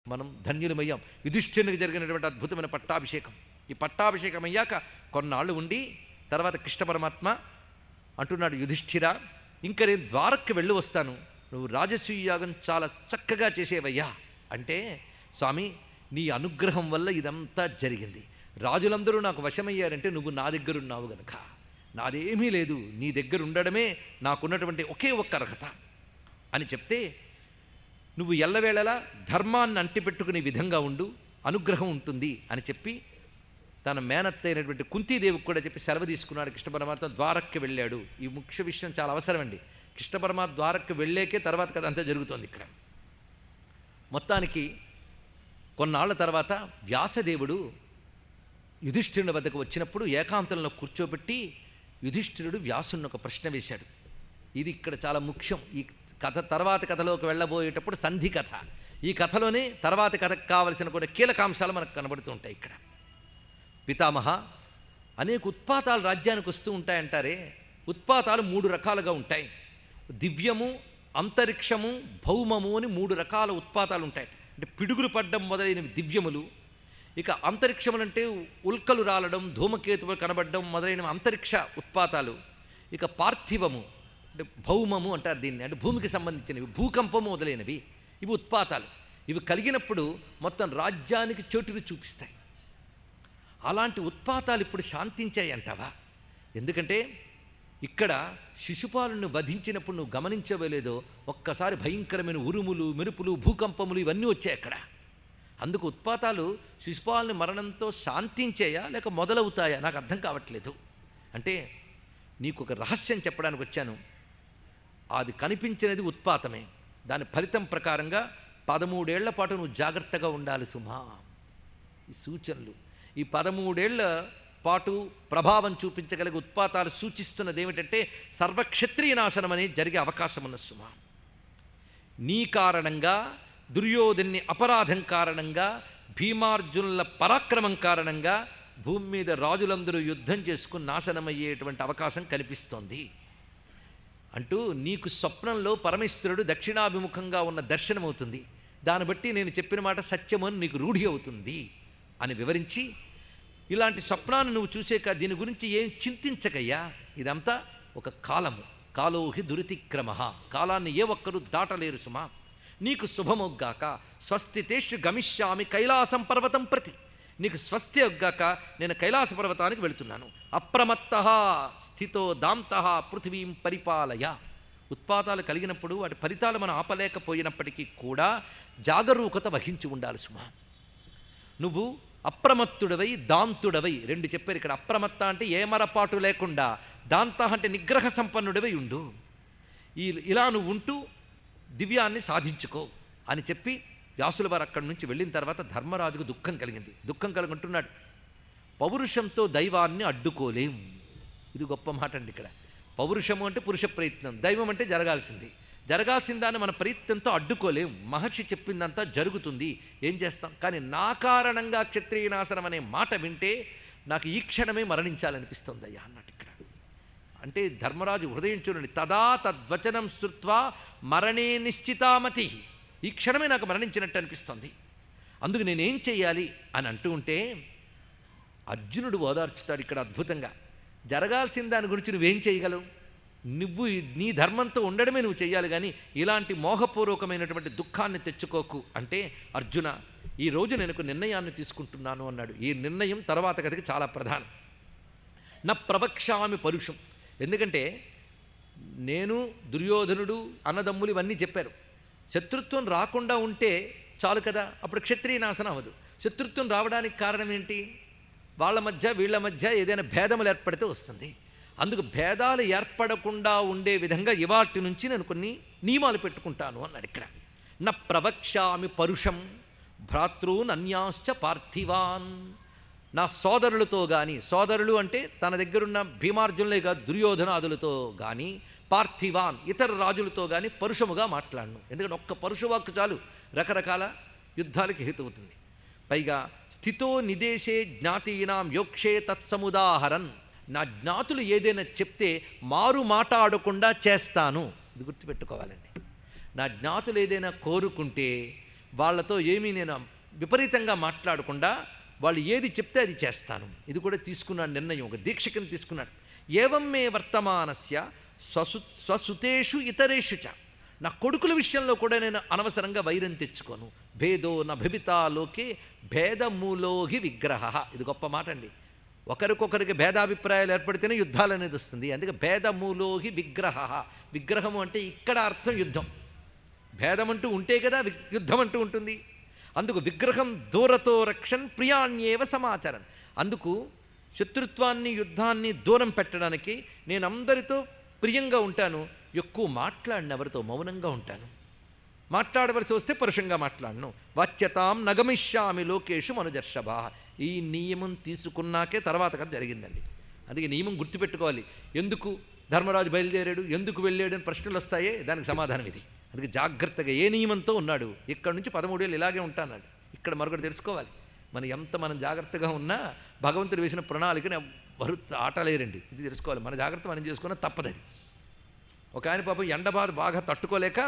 మనం ధన్యులమయ్యాం యుధిష్ఠిరునికి జరిగినటువంటి అద్భుతమైన పట్టాభిషేకం ఈ పట్టాభిషేకం అయ్యాక కొన్నాళ్ళు ఉండి తర్వాత కృష్ణ పరమాత్మ అంటున్నాడు యుధిష్ఠిర ఇంక నేను ద్వారక్కి వెళ్ళి వస్తాను నువ్వు రాజసూయ యాగం చాలా చక్కగా చేసేవయ్యా అంటే స్వామి నీ అనుగ్రహం వల్ల ఇదంతా జరిగింది రాజులందరూ నాకు వశమయ్యారంటే నువ్వు నా దగ్గరున్నావు గనక నాదేమీ లేదు నీ దగ్గర ఉండడమే నాకున్నటువంటి ఒకే ఒక్క అర్హత అని చెప్తే నువ్వు ఎల్లవేళలా ధర్మాన్ని అంటిపెట్టుకునే విధంగా ఉండు అనుగ్రహం ఉంటుంది అని చెప్పి తన మేనత్త అయినటువంటి కుంతీదేవికి కూడా చెప్పి సెలవు తీసుకున్నాడు కృష్ణ పరమాత్మ ద్వారక్కి వెళ్ళాడు ఈ ముఖ్య విషయం చాలా అవసరం అండి కృష్ణ పరమాత్మ ద్వారక్కి వెళ్ళేకే తర్వాత కథ అంతా జరుగుతోంది ఇక్కడ మొత్తానికి కొన్నాళ్ల తర్వాత వ్యాసదేవుడు యుధిష్ఠిరుని వద్దకు వచ్చినప్పుడు ఏకాంతంలో కూర్చోబెట్టి యుధిష్ఠిరుడు వ్యాసుని ఒక ప్రశ్న వేశాడు ఇది ఇక్కడ చాలా ముఖ్యం ఈ కథ తర్వాత కథలోకి వెళ్ళబోయేటప్పుడు సంధి కథ ఈ కథలోనే తర్వాత కథకు కావలసిన కొన్ని కీలకాంశాలు మనకు కనబడుతూ ఉంటాయి ఇక్కడ పితామహ అనేక ఉత్పాతాలు రాజ్యానికి వస్తూ ఉంటాయంటారే ఉత్పాతాలు మూడు రకాలుగా ఉంటాయి దివ్యము అంతరిక్షము భౌమము అని మూడు రకాల ఉత్పాతాలు ఉంటాయి అంటే పిడుగులు పడ్డం మొదలైనవి దివ్యములు ఇక అంతరిక్షములంటే ఉల్కలు రాలడం ధూమకేతువులు కనబడడం మొదలైన అంతరిక్ష ఉత్పాతాలు ఇక పార్థివము అంటే భౌమము అంటారు దీన్ని అంటే భూమికి సంబంధించినవి భూకంపము మొదలైనవి ఇవి ఉత్పాతాలు ఇవి కలిగినప్పుడు మొత్తం రాజ్యానికి చోటుని చూపిస్తాయి అలాంటి ఉత్పాతాలు ఇప్పుడు శాంతించాయి అంటావా ఎందుకంటే ఇక్కడ శిశుపాలను వధించినప్పుడు నువ్వు గమనించవేలేదో ఒక్కసారి భయంకరమైన ఉరుములు మెరుపులు భూకంపములు ఇవన్నీ వచ్చాయి అక్కడ అందుకు ఉత్పాతాలు శిశుపాలని మరణంతో శాంతించేయా లేక మొదలవుతాయా నాకు అర్థం కావట్లేదు అంటే నీకు ఒక రహస్యం చెప్పడానికి వచ్చాను అది కనిపించినది ఉత్పాతమే దాని ఫలితం ప్రకారంగా పదమూడేళ్ల పాటు నువ్వు జాగ్రత్తగా ఉండాలి సుమా ఈ సూచనలు ఈ పదమూడేళ్ల పాటు ప్రభావం చూపించగలిగే ఉత్పాతాలు సూచిస్తున్నది ఏమిటంటే సర్వక్షత్రియ నాశనం అనేది జరిగే అవకాశం ఉన్న సుమ నీ కారణంగా దుర్యోధన్ని అపరాధం కారణంగా భీమార్జునుల పరాక్రమం కారణంగా భూమి మీద రాజులందరూ యుద్ధం చేసుకుని నాశనమయ్యేటువంటి అవకాశం కనిపిస్తోంది అంటూ నీకు స్వప్నంలో పరమేశ్వరుడు దక్షిణాభిముఖంగా ఉన్న దర్శనమవుతుంది దాన్ని బట్టి నేను చెప్పిన మాట సత్యమని నీకు రూఢి అవుతుంది అని వివరించి ఇలాంటి స్వప్నాన్ని నువ్వు చూసాక దీని గురించి ఏం చింతించకయ్యా ఇదంతా ఒక కాలము కాలోహి దురితిక్రమ కాలాన్ని ఏ ఒక్కరూ దాటలేరు సుమా నీకు శుభమొగ్గాక స్వస్తితేషు గమిష్యామి కైలాసం పర్వతం ప్రతి నీకు స్వస్తి ఒగ్గాక నేను కైలాస పర్వతానికి వెళుతున్నాను అప్రమత్త స్థితో దాంత పృథివీం పరిపాలయ ఉత్పాతాలు కలిగినప్పుడు వాటి ఫలితాలు మనం ఆపలేకపోయినప్పటికీ కూడా జాగరూకత వహించి ఉండాలి సుమా నువ్వు అప్రమత్తుడవై దాంతుడవై రెండు చెప్పారు ఇక్కడ అప్రమత్త అంటే ఏమరపాటు లేకుండా దాంత అంటే నిగ్రహ సంపన్నుడివై ఉండు ఈ ఇలా నువ్వు ఉంటూ దివ్యాన్ని సాధించుకో అని చెప్పి వ్యాసుల వారు అక్కడి నుంచి వెళ్ళిన తర్వాత ధర్మరాజుకు దుఃఖం కలిగింది దుఃఖం కలుగుంటున్నాడు పౌరుషంతో దైవాన్ని అడ్డుకోలేం ఇది గొప్ప మాట అండి ఇక్కడ పౌరుషము అంటే పురుష ప్రయత్నం దైవం అంటే జరగాల్సింది జరగాల్సిన దాన్ని మన ప్రయత్నంతో అడ్డుకోలేం మహర్షి చెప్పిందంతా జరుగుతుంది ఏం చేస్తాం కానీ నా కారణంగా క్షత్రియనాశనం అనే మాట వింటే నాకు ఈ క్షణమే మరణించాలనిపిస్తుంది అయ్యా అన్నట్టు ఇక్కడ అంటే ధర్మరాజు హృదయం చూడండి తదా తద్వచనం శృత్వా మరణే నిశ్చితామతి ఈ క్షణమే నాకు మరణించినట్టు అనిపిస్తుంది అందుకు నేనేం చెయ్యాలి అని అంటూ ఉంటే అర్జునుడు ఓదార్చుతాడు ఇక్కడ అద్భుతంగా జరగాల్సిన దాని గురించి నువ్వేం చేయగలవు నువ్వు నీ ధర్మంతో ఉండడమే నువ్వు చేయాలి కానీ ఇలాంటి మోహపూర్వకమైనటువంటి దుఃఖాన్ని తెచ్చుకోకు అంటే అర్జున ఈ రోజు నేను ఒక నిర్ణయాన్ని తీసుకుంటున్నాను అన్నాడు ఈ నిర్ణయం తర్వాత కథకి చాలా ప్రధానం నా ప్రవక్ష్యామి పరుషం ఎందుకంటే నేను దుర్యోధనుడు అన్నదమ్ములు ఇవన్నీ చెప్పారు శత్రుత్వం రాకుండా ఉంటే చాలు కదా అప్పుడు క్షత్రియ నాశనం అవ్వదు శత్రుత్వం రావడానికి కారణం ఏంటి వాళ్ళ మధ్య వీళ్ళ మధ్య ఏదైనా భేదములు ఏర్పడితే వస్తుంది అందుకు భేదాలు ఏర్పడకుండా ఉండే విధంగా ఇవాటి నుంచి నేను కొన్ని నియమాలు పెట్టుకుంటాను అన్నాడు ఇక్కడ నా ప్రవక్ష్యామి పరుషం భ్రాతృన్ అన్యాశ్చ పార్థివాన్ నా సోదరులతో కానీ సోదరులు అంటే తన దగ్గరున్న భీమార్జునులే కాదు దుర్యోధనాదులతో కానీ పార్థివాన్ ఇతర రాజులతో కానీ పరుషముగా మాట్లాడను ఎందుకంటే ఒక్క పరుషవాక్కు చాలు రకరకాల యుద్ధాలకి హేతువుతుంది పైగా స్థితో నిదేశే జ్ఞాతీనాం యోక్షే తత్సముదాహరన్ నా జ్ఞాతులు ఏదైనా చెప్తే మారు మాట్లాడకుండా చేస్తాను ఇది గుర్తుపెట్టుకోవాలండి నా జ్ఞాతులు ఏదైనా కోరుకుంటే వాళ్ళతో ఏమీ నేను విపరీతంగా మాట్లాడకుండా వాళ్ళు ఏది చెప్తే అది చేస్తాను ఇది కూడా తీసుకున్నాడు నిర్ణయం ఒక దీక్ష కింద తీసుకున్నాడు ఏవం మే వర్తమానస్య స్వసు స్వసుతేషు ఇతరేషు చ నా కొడుకుల విషయంలో కూడా నేను అనవసరంగా వైరం తెచ్చుకోను భేదో నభితాలోకే భేదమూలోహి విగ్రహ ఇది గొప్ప మాట అండి ఒకరికొకరికి భేదాభిప్రాయాలు ఏర్పడితేనే యుద్ధాలు అనేది వస్తుంది అందుకే భేదమూలోహి విగ్రహ విగ్రహము అంటే ఇక్కడ అర్థం యుద్ధం భేదం అంటూ ఉంటే కదా వి- యుద్ధం అంటూ ఉంటుంది అందుకు విగ్రహం దూరతో రక్షణ్ ప్రియాణ్యేవ సమాచారం అందుకు శత్రుత్వాన్ని యుద్ధాన్ని దూరం పెట్టడానికి నేను అందరితో ప్రియంగా ఉంటాను ఎక్కువ మాట్లాడిన ఎవరితో మౌనంగా ఉంటాను మాట్లాడవలసి వస్తే పరుషంగా మాట్లాడను వాచ్యతాం నగమిష్యామి లోకేషు మనుజర్షభ ఈ నియమం తీసుకున్నాకే తర్వాత కథ జరిగిందండి అందుకే నియమం గుర్తుపెట్టుకోవాలి ఎందుకు ధర్మరాజు బయలుదేరాడు ఎందుకు వెళ్ళాడు అని ప్రశ్నలు వస్తాయే దానికి సమాధానం ఇది అందుకే జాగ్రత్తగా ఏ నియమంతో ఉన్నాడు ఇక్కడ నుంచి పదమూడేళ్ళు ఇలాగే ఉంటాన్నాడు ఇక్కడ మరొకటి తెలుసుకోవాలి మనం ఎంత మనం జాగ్రత్తగా ఉన్నా భగవంతుడు వేసిన ప్రణాళికని ఎవ్వరు ఆటలేరండి ఇది తెలుసుకోవాలి మన జాగ్రత్త మనం చేసుకున్న తప్పదది ఒక ఆయన పాపం ఎండ బాధ బాగా తట్టుకోలేక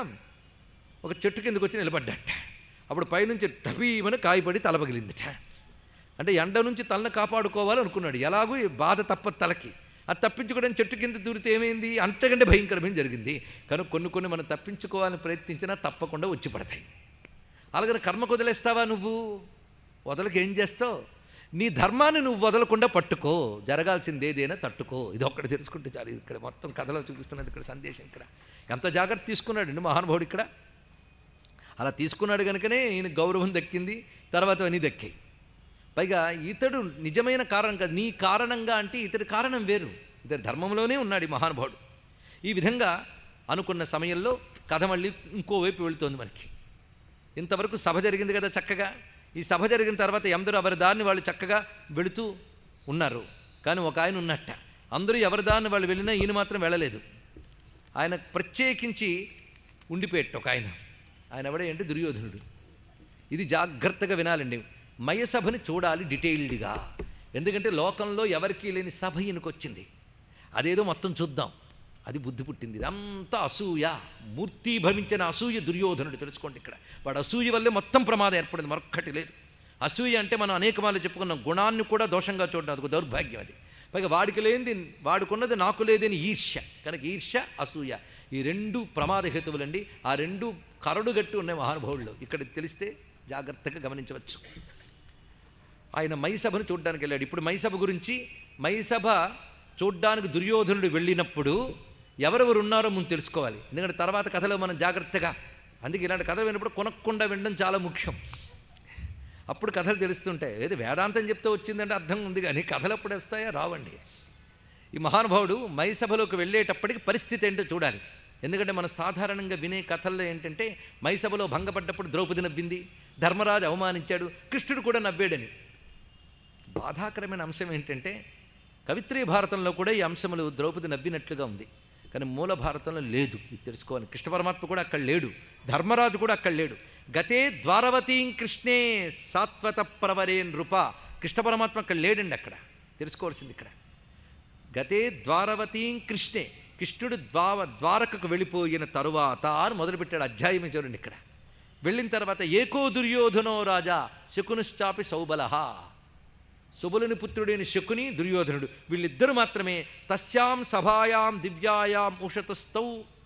ఒక చెట్టు కిందకు వచ్చి నిలబడ్డట అప్పుడు పైనుంచి టపీమని కాయపడి తల పగిలిందిట అంటే ఎండ నుంచి తలను కాపాడుకోవాలనుకున్నాడు ఎలాగూ ఈ బాధ తప్ప తలకి అది తప్పించుకోవడానికి చెట్టు కింద దూరితే ఏమైంది అంతకంటే భయంకరమైన జరిగింది కనుక కొన్ని కొన్ని మనం తప్పించుకోవాలని ప్రయత్నించినా తప్పకుండా వచ్చి పడతాయి అలాగని కర్మకు వదిలేస్తావా నువ్వు వదలకి ఏం చేస్తావు నీ ధర్మాన్ని నువ్వు వదలకుండా పట్టుకో జరగాల్సింది ఏదైనా తట్టుకో ఇది ఒక్కటి తెలుసుకుంటే చాలు ఇది ఇక్కడ మొత్తం కథలో చూపిస్తున్నది ఇక్కడ సందేశం ఇక్కడ ఎంత జాగ్రత్త తీసుకున్నాడు మహానుభావుడు ఇక్కడ అలా తీసుకున్నాడు కనుకనే ఈయన గౌరవం దక్కింది తర్వాత అన్నీ దక్కాయి పైగా ఇతడు నిజమైన కారణం కాదు నీ కారణంగా అంటే ఇతడి కారణం వేరు ఇతడి ధర్మంలోనే ఉన్నాడు ఈ మహానుభావుడు ఈ విధంగా అనుకున్న సమయంలో కథ మళ్ళీ ఇంకోవైపు వెళుతోంది మనకి ఇంతవరకు సభ జరిగింది కదా చక్కగా ఈ సభ జరిగిన తర్వాత అందరూ ఎవరి దారిని వాళ్ళు చక్కగా వెళుతూ ఉన్నారు కానీ ఒక ఆయన ఉన్నట్ట అందరూ ఎవరి దారిని వాళ్ళు వెళ్ళినా ఈయన మాత్రం వెళ్ళలేదు ఆయన ప్రత్యేకించి ఉండిపోయేట్టు ఒక ఆయన ఆయన ఎవడే అంటే దుర్యోధనుడు ఇది జాగ్రత్తగా వినాలండి మయసభని చూడాలి డీటెయిల్డ్గా ఎందుకంటే లోకంలో ఎవరికీ లేని సభ ఈయనకొచ్చింది అదేదో మొత్తం చూద్దాం అది బుద్ధి పుట్టింది ఇదంతా అసూయ మూర్తి భవించిన అసూయ దుర్యోధనుడు తెలుసుకోండి ఇక్కడ వాడు అసూయ వల్లే మొత్తం ప్రమాదం ఏర్పడింది మరొక్కటి లేదు అసూయ అంటే మనం అనేక మార్లు చెప్పుకున్నాం గుణాన్ని కూడా దోషంగా చూడడం అదొక దౌర్భాగ్యం అది పైగా వాడికి లేనిది వాడుకున్నది నాకు లేదని ఈర్ష్య కనుక ఈర్ష్య అసూయ ఈ రెండు ప్రమాద హేతువులండి ఆ రెండు కరడుగట్టు ఉన్నాయి మహానుభావుల్లో ఇక్కడ తెలిస్తే జాగ్రత్తగా గమనించవచ్చు ఆయన మైసభను చూడ్డానికి వెళ్ళాడు ఇప్పుడు మైసభ గురించి మైసభ చూడ్డానికి దుర్యోధనుడు వెళ్ళినప్పుడు ఎవరెవరు ఉన్నారో ముందు తెలుసుకోవాలి ఎందుకంటే తర్వాత కథలో మనం జాగ్రత్తగా అందుకే ఇలాంటి కథలు విన్నప్పుడు కొనక్కుండా వినడం చాలా ముఖ్యం అప్పుడు కథలు తెలుస్తుంటాయి ఏదో వేదాంతం చెప్తే వచ్చిందంటే అర్థం ఉంది కానీ కథలు ఎప్పుడు వస్తాయా రావండి ఈ మహానుభావుడు మైసభలోకి వెళ్ళేటప్పటికి పరిస్థితి ఏంటో చూడాలి ఎందుకంటే మనం సాధారణంగా వినే కథల్లో ఏంటంటే మైసభలో భంగపడ్డప్పుడు ద్రౌపది నవ్వింది ధర్మరాజు అవమానించాడు కృష్ణుడు కూడా నవ్వాడని బాధాకరమైన అంశం ఏంటంటే కవిత్రీ భారతంలో కూడా ఈ అంశములు ద్రౌపది నవ్వినట్లుగా ఉంది కానీ మూల భారతంలో లేదు ఇది తెలుసుకోవాలి కృష్ణ పరమాత్మ కూడా అక్కడ లేడు ధర్మరాజు కూడా అక్కడ లేడు గతే ద్వారవతీం కృష్ణే సాత్వత ప్రవరే నృప కృష్ణ పరమాత్మ అక్కడ లేడండి అక్కడ తెలుసుకోవాల్సింది ఇక్కడ గతే ద్వారవతీం కృష్ణే కృష్ణుడు ద్వావ ద్వారకకు వెళ్ళిపోయిన తరువాత అని మొదలుపెట్టాడు అధ్యాయం చూడండి ఇక్కడ వెళ్ళిన తర్వాత ఏకో దుర్యోధనో రాజా శకునుశ్చాపి సౌబలహ సుబలుని పుత్రుడైన శకుని దుర్యోధనుడు వీళ్ళిద్దరూ మాత్రమే తస్యాం సభాయాం దివ్యాయాం ఉషతస్థౌ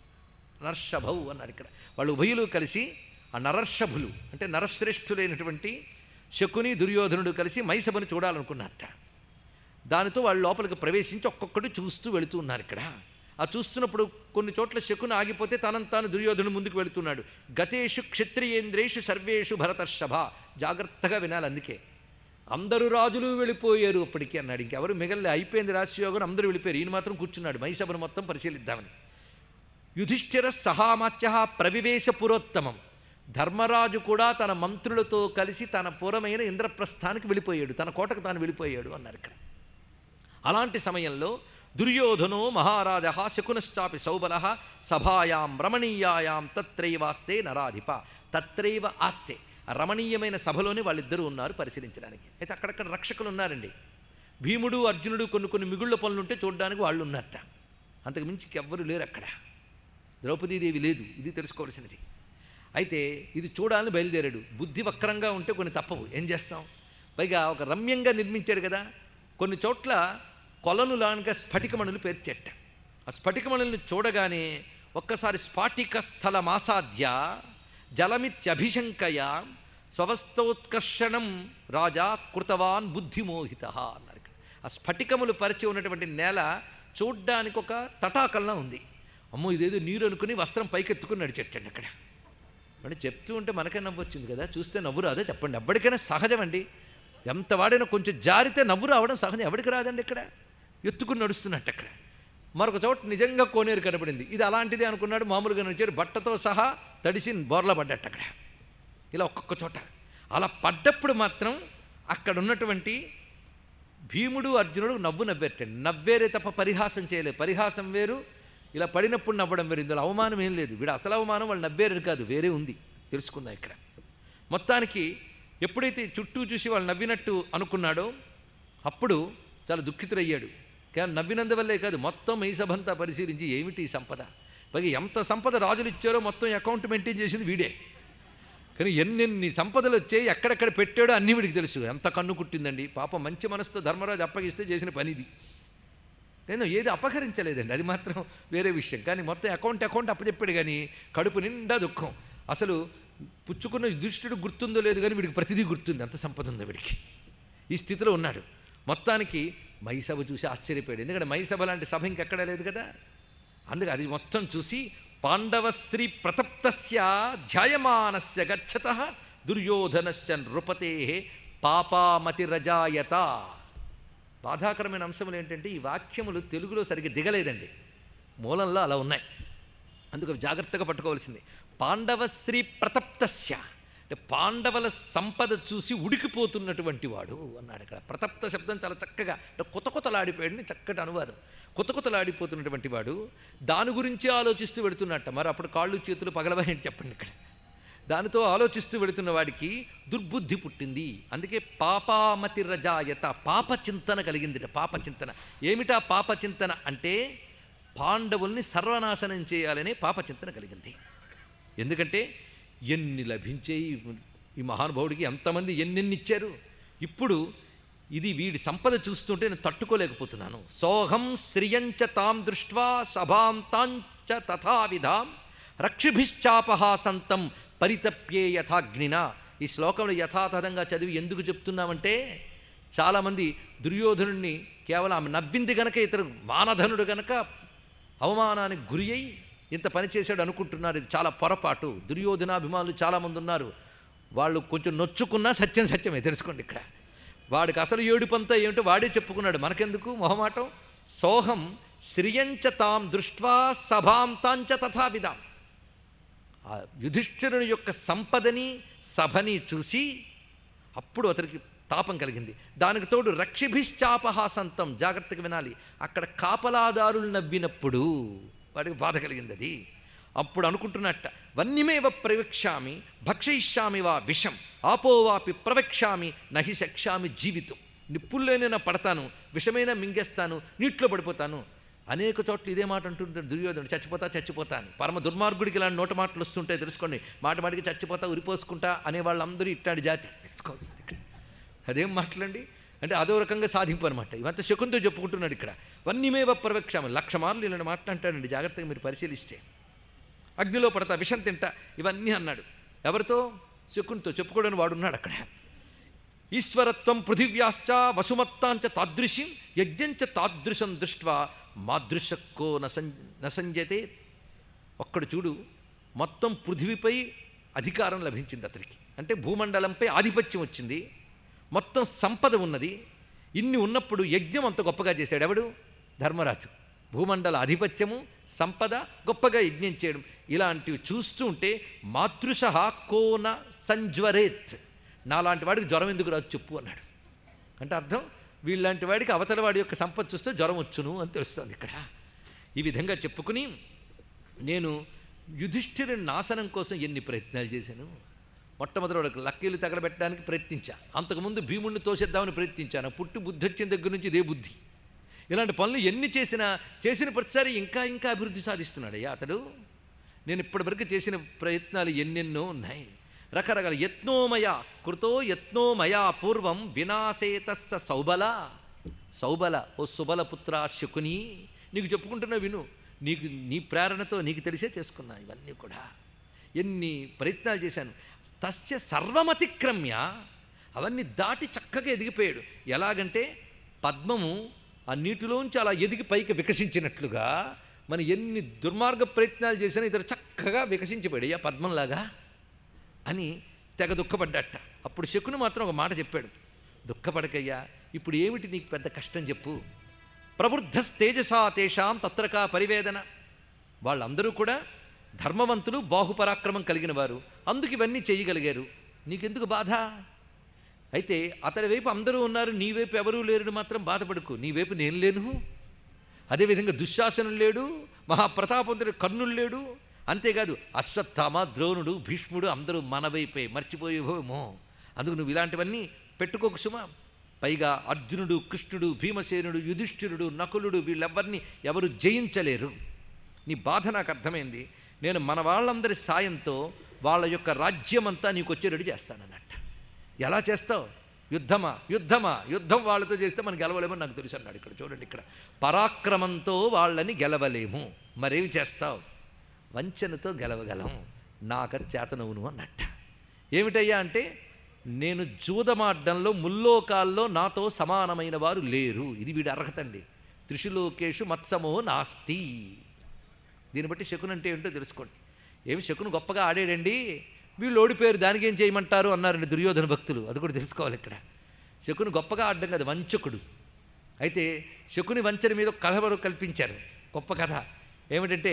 నర్షభౌ అన్నాడు ఇక్కడ వాళ్ళు ఉభయులు కలిసి ఆ నరర్షభులు అంటే నరశ్రేష్ఠులైనటువంటి శకుని దుర్యోధనుడు కలిసి మైసభను చూడాలనుకున్నారట దానితో వాళ్ళు లోపలికి ప్రవేశించి ఒక్కొక్కటి చూస్తూ వెళుతూ ఉన్నారు ఇక్కడ ఆ చూస్తున్నప్పుడు కొన్ని చోట్ల శకుని ఆగిపోతే తనంతాను తాను దుర్యోధను ముందుకు వెళుతున్నాడు గతేషు క్షత్రియేంద్రేషు సర్వేషు భరతర్షభ జాగ్రత్తగా వినాలి అందుకే అందరూ రాజులు వెళ్ళిపోయారు అప్పటికి అన్నాడు ఇంకెవరు మిగల్లి అయిపోయింది రాశియోగం అందరూ వెళ్ళిపోయారు ఈయన మాత్రం కూర్చున్నాడు మైసభను మొత్తం పరిశీలిద్దామని యుధిష్ఠిర సహామాత్య ప్రవివేశ పురోత్తమం ధర్మరాజు కూడా తన మంత్రులతో కలిసి తన పురమైన ఇంద్రప్రస్థానికి వెళ్ళిపోయాడు తన కోటకు తాను వెళ్ళిపోయాడు అన్నారు ఇక్కడ అలాంటి సమయంలో దుర్యోధనో మహారాజ శకునశ్చాపి సౌబల సభాయాం రమణీయాయాం తత్రైవాస్తే నరాధిప తత్రైవ ఆస్తే ఆ రమణీయమైన సభలోనే వాళ్ళిద్దరూ ఉన్నారు పరిశీలించడానికి అయితే అక్కడక్కడ రక్షకులు ఉన్నారండి భీముడు అర్జునుడు కొన్ని కొన్ని మిగుళ్ళ పనులు ఉంటే చూడడానికి వాళ్ళు ఉన్నట్ట అంతకు మించి ఎవ్వరు లేరు అక్కడ ద్రౌపదీదేవి లేదు ఇది తెలుసుకోవాల్సినది అయితే ఇది చూడాలని బయలుదేరాడు బుద్ధి వక్రంగా ఉంటే కొన్ని తప్పవు ఏం చేస్తాం పైగా ఒక రమ్యంగా నిర్మించాడు కదా కొన్ని చోట్ల కొలను లాగా స్ఫటికమణులు పేర్చెట్ట ఆ స్ఫటికమణుల్ని చూడగానే ఒక్కసారి స్ఫాటిక స్థలమాసాద్య జలమిత్యభిశంకయ స్వవస్తోత్కర్షణం రాజా కృతవాన్ బుద్ధిమోహిత అన్నారు ఇక్కడ ఆ స్ఫటికములు పరిచి ఉన్నటువంటి నేల చూడ్డానికి ఒక తటాకంలా ఉంది అమ్మో ఇదేదో నీరు అనుకుని వస్త్రం పైకెత్తుకుని నడిచెట్టండి అక్కడ అంటే చెప్తూ ఉంటే మనకే నవ్వు వచ్చింది కదా చూస్తే నవ్వు రాదే చెప్పండి ఎవరికైనా సహజం అండి ఎంత వాడైనా కొంచెం జారితే నవ్వు రావడం సహజం ఎవరికి రాదండి ఇక్కడ ఎత్తుకుని నడుస్తున్నట్టు అక్కడ మరొక చోట నిజంగా కోనేరు కనపడింది ఇది అలాంటిది అనుకున్నాడు మామూలుగా నడిచాడు బట్టతో సహా తడిసి బోర్ల పడ్డట్టు అక్కడ ఇలా ఒక్కొక్క చోట అలా పడ్డప్పుడు మాత్రం అక్కడ ఉన్నటువంటి భీముడు అర్జునుడు నవ్వు నవ్వేటండి నవ్వేరే తప్ప పరిహాసం చేయలేదు పరిహాసం వేరు ఇలా పడినప్పుడు నవ్వడం వేరు ఇందులో అవమానం ఏం లేదు వీడు అసలు అవమానం వాళ్ళు నవ్వేరు కాదు వేరే ఉంది తెలుసుకుందాం ఇక్కడ మొత్తానికి ఎప్పుడైతే చుట్టూ చూసి వాళ్ళు నవ్వినట్టు అనుకున్నాడో అప్పుడు చాలా దుఃఖితుడయ్యాడు కానీ నవ్వినందువల్లే కాదు మొత్తం ఈ సభంతా పరిశీలించి ఏమిటి ఈ సంపద పైగా ఎంత సంపద రాజులు ఇచ్చారో మొత్తం అకౌంట్ మెయింటైన్ చేసింది వీడే కానీ ఎన్నెన్ని సంపదలు వచ్చాయి ఎక్కడెక్కడ పెట్టాడో అన్నీ వీడికి తెలుసు ఎంత కన్ను కుట్టిందండి పాపం మంచి మనసుతో ధర్మరాజు అప్పగిస్తే చేసిన పని ఇది నేను ఏది అపహరించలేదండి అది మాత్రం వేరే విషయం కానీ మొత్తం అకౌంట్ అకౌంట్ అప్పచెప్పాడు కానీ కడుపు నిండా దుఃఖం అసలు పుచ్చుకున్న దుష్టుడు గుర్తుందో లేదు కానీ వీడికి ప్రతిదీ గుర్తుంది అంత సంపద ఉందో వీడికి ఈ స్థితిలో ఉన్నాడు మొత్తానికి మైసభ చూసి ఆశ్చర్యపోయాడు ఎందుకంటే మైసభ లాంటి సభ ఇంకెక్కడా లేదు కదా అందుకే అది మొత్తం చూసి పాండవ స్త్రీ ప్రతప్తస్య ధ్యాయమానస్య గచ్చత దుర్యోధనస్య నృపతే పాపామతిరజాయత బాధాకరమైన అంశములు ఏంటంటే ఈ వాక్యములు తెలుగులో సరిగ్గా దిగలేదండి మూలంలో అలా ఉన్నాయి అందుకు అవి జాగ్రత్తగా పట్టుకోవాల్సింది పాండవశ్రీ ప్రతప్తస్య అంటే పాండవుల సంపద చూసి ఉడికిపోతున్నటువంటి వాడు అన్నాడు ఇక్కడ ప్రతప్త శబ్దం చాలా చక్కగా అంటే కొత్త కొత్తలాడిపోయాడని చక్కటి అనువాదం కొత్త కొత్తలాడిపోతున్నటువంటి వాడు దాని గురించి ఆలోచిస్తూ వెడుతున్నట్ట మరి అప్పుడు కాళ్ళు చేతులు పగలవాయని చెప్పండి ఇక్కడ దానితో ఆలోచిస్తూ వెళుతున్న వాడికి దుర్బుద్ధి పుట్టింది అందుకే పాపామతి రజాయత పాప చింతన కలిగిందిట పాప చింతన ఏమిటా పాప చింతన అంటే పాండవుల్ని సర్వనాశనం చేయాలనే పాప చింతన కలిగింది ఎందుకంటే ఎన్ని లభించేయి ఈ మహానుభావుడికి ఎంతమంది ఎన్నెన్ని ఇచ్చారు ఇప్పుడు ఇది వీడి సంపద చూస్తుంటే నేను తట్టుకోలేకపోతున్నాను సోహం శ్రియంచ తాం దృష్ట్వా సభాం తాంచ తథావిధాం రక్షిభిశ్చాపహాసంతం పరితప్యే యథాగ్నిన ఈ శ్లోకంలో యథాతథంగా చదివి ఎందుకు చెప్తున్నామంటే చాలామంది దుర్యోధనుడిని కేవలం ఆమె నవ్వింది గనక ఇతరు మానధనుడు గనక అవమానానికి గురి అయి ఇంత పని చేశాడు అనుకుంటున్నారు ఇది చాలా పొరపాటు దుర్యోధనాభిమానులు చాలామంది ఉన్నారు వాళ్ళు కొంచెం నొచ్చుకున్నా సత్యం సత్యమే తెలుసుకోండి ఇక్కడ వాడికి అసలు ఏడుపంతా ఏమిటో వాడే చెప్పుకున్నాడు మనకెందుకు మొహమాటం సోహం శ్రియంచ తాం దృష్ట్వా సభాం తాంచ తథావిధాం ఆ యుధిష్ఠిరుని యొక్క సంపదని సభని చూసి అప్పుడు అతనికి తాపం కలిగింది దానికి తోడు రక్షిభిశ్చాపహాసంతం జాగ్రత్తగా వినాలి అక్కడ కాపలాదారులు నవ్వినప్పుడు వాడికి బాధ కలిగింది అది అప్పుడు అనుకుంటున్నట్ట వన్యమేవ ప్రవక్ష్యామి భక్షయిష్యామి వా విషం ఆపోవాపి ప్రవక్ష్యామి నహి శక్ష్యామి జీవితం నిప్పుల్లోనైనా పడతాను విషమైనా మింగేస్తాను నీటిలో పడిపోతాను అనేక చోట్ల ఇదే మాట అంటుంటాడు దుర్యోధనుడు చచ్చిపోతా చచ్చిపోతా అని పరమ దుర్మార్గుడికి ఇలాంటి నోట మాటలు వస్తుంటాయి తెలుసుకోండి మాట మాటికి చచ్చిపోతా ఉరిపోసుకుంటా అనే వాళ్ళందరూ ఇట్లాంటి జాతి తెలుసుకోవాల్సింది ఇక్కడ అదేం మాటలండి అంటే అదో రకంగా సాధింపు అనమాట ఇవంతా శకుంతో చెప్పుకుంటున్నాడు ఇక్కడ వన్యమేవ ప్రవక్ష్యామి లక్ష మార్లు ఇలాంటి మాటలు అంటాడండి జాగ్రత్తగా మీరు పరిశీలిస్తే అగ్నిలో పడతా విషం తింటా ఇవన్నీ అన్నాడు ఎవరితో శకునితో చెప్పుకోవడానికి వాడున్నాడు అక్కడ ఈశ్వరత్వం పృథివ్యాశ్చ వసుమత్తాంచ తాదృశ్యం యజ్ఞంచ తాదృశం దృష్ట్వా మాదృశక్కో నసం నసంజతే ఒక్కడు చూడు మొత్తం పృథివీపై అధికారం లభించింది అతనికి అంటే భూమండలంపై ఆధిపత్యం వచ్చింది మొత్తం సంపద ఉన్నది ఇన్ని ఉన్నప్పుడు యజ్ఞం అంత గొప్పగా చేశాడు ఎవడు ధర్మరాజు భూమండల ఆధిపత్యము సంపద గొప్పగా యజ్ఞం చేయడం ఇలాంటివి చూస్తూ ఉంటే మాతృశ కోన సంజ్వరేత్ నాలాంటి వాడికి జ్వరం ఎందుకు రాదు చెప్పు అన్నాడు అంటే అర్థం వీళ్ళంటి వాడికి అవతల వాడి యొక్క సంపద చూస్తే జ్వరం వచ్చును అని తెలుస్తుంది ఇక్కడ ఈ విధంగా చెప్పుకుని నేను యుధిష్ఠిరుని నాశనం కోసం ఎన్ని ప్రయత్నాలు చేశాను మొట్టమొదటి వాడికి లక్కీలు తగలబెట్టడానికి ప్రయత్నించా అంతకుముందు భీముడిని తోసేద్దామని ప్రయత్నించాను పుట్టి బుద్ధి వచ్చిన దగ్గర నుంచి ఇదే బుద్ధి ఇలాంటి పనులు ఎన్ని చేసినా చేసిన ప్రతిసారి ఇంకా ఇంకా అభివృద్ధి సాధిస్తున్నాడు అయ్యా అతడు నేను ఇప్పటివరకు చేసిన ప్రయత్నాలు ఎన్నెన్నో ఉన్నాయి రకరకాల యత్నోమయ కృతో యత్నోమయా పూర్వం వినాశేతస్స సౌబల సౌబల ఓ సుబల పుత్ర శకుని నీకు చెప్పుకుంటున్నా విను నీకు నీ ప్రేరణతో నీకు తెలిసే చేసుకున్నా ఇవన్నీ కూడా ఎన్ని ప్రయత్నాలు చేశాను తస్య సర్వమతిక్రమ్య అవన్నీ దాటి చక్కగా ఎదిగిపోయాడు ఎలాగంటే పద్మము ఆ నీటిలోంచి అలా ఎదిగి పైకి వికసించినట్లుగా మనం ఎన్ని దుర్మార్గ ప్రయత్నాలు చేసినా ఇతడు చక్కగా వికసించిపోయాడు ఆ పద్మంలాగా అని తెగ దుఃఖపడ్డట అప్పుడు శకుని మాత్రం ఒక మాట చెప్పాడు దుఃఖపడకయ్యా ఇప్పుడు ఏమిటి నీకు పెద్ద కష్టం చెప్పు ప్రవృద్ధస్తేజసా తేషాం తత్రకా పరివేదన వాళ్ళందరూ కూడా ధర్మవంతులు బాహుపరాక్రమం కలిగిన వారు అందుకు ఇవన్నీ చేయగలిగారు నీకెందుకు బాధ అయితే అతడి వైపు అందరూ ఉన్నారు నీ వైపు ఎవరూ లేరు మాత్రం బాధపడుకు నీ వైపు నేను లేను అదేవిధంగా దుశ్శాసనుడు లేడు మహాప్రతాపవంతుడు కర్ణుడు లేడు అంతేకాదు అశ్వత్థామ ద్రోణుడు భీష్ముడు అందరూ మన వైపే మర్చిపోయేమో అందుకు నువ్వు ఇలాంటివన్నీ పెట్టుకోకు సుమా పైగా అర్జునుడు కృష్ణుడు భీమసేనుడు యుధిష్ఠిరుడు నకులుడు వీళ్ళెవ్వరిని ఎవరు జయించలేరు నీ బాధ నాకు అర్థమైంది నేను మన వాళ్ళందరి సాయంతో వాళ్ళ యొక్క రాజ్యమంతా నీకు వచ్చేటట్టు చేస్తానన్నట్ట ఎలా చేస్తావు యుద్ధమా యుద్ధమా యుద్ధం వాళ్ళతో చేస్తే మనం గెలవలేమని నాకు తెలుసు అన్నాడు ఇక్కడ చూడండి ఇక్కడ పరాక్రమంతో వాళ్ళని గెలవలేము మరేమి చేస్తావు వంచనతో గెలవగలం నాక చేతనవును అన్నట్ట ఏమిటయ్యా అంటే నేను జూదమాడ్డంలో ముల్లోకాల్లో నాతో సమానమైన వారు లేరు ఇది వీడి అర్హత అండి త్రిశులోకేషు మత్సమో నాస్తి దీన్ని బట్టి శకుని అంటే ఏంటో తెలుసుకోండి ఏమి శకుని గొప్పగా ఆడాడండి వీళ్ళు ఓడిపోయారు దానికి ఏం చేయమంటారు అన్నారండి దుర్యోధన భక్తులు అది కూడా తెలుసుకోవాలి ఇక్కడ శకుని గొప్పగా ఆడడం కదా వంచకుడు అయితే శకుని వంచన మీద ఒక కథ వరకు కల్పించారు గొప్ప కథ ఏమిటంటే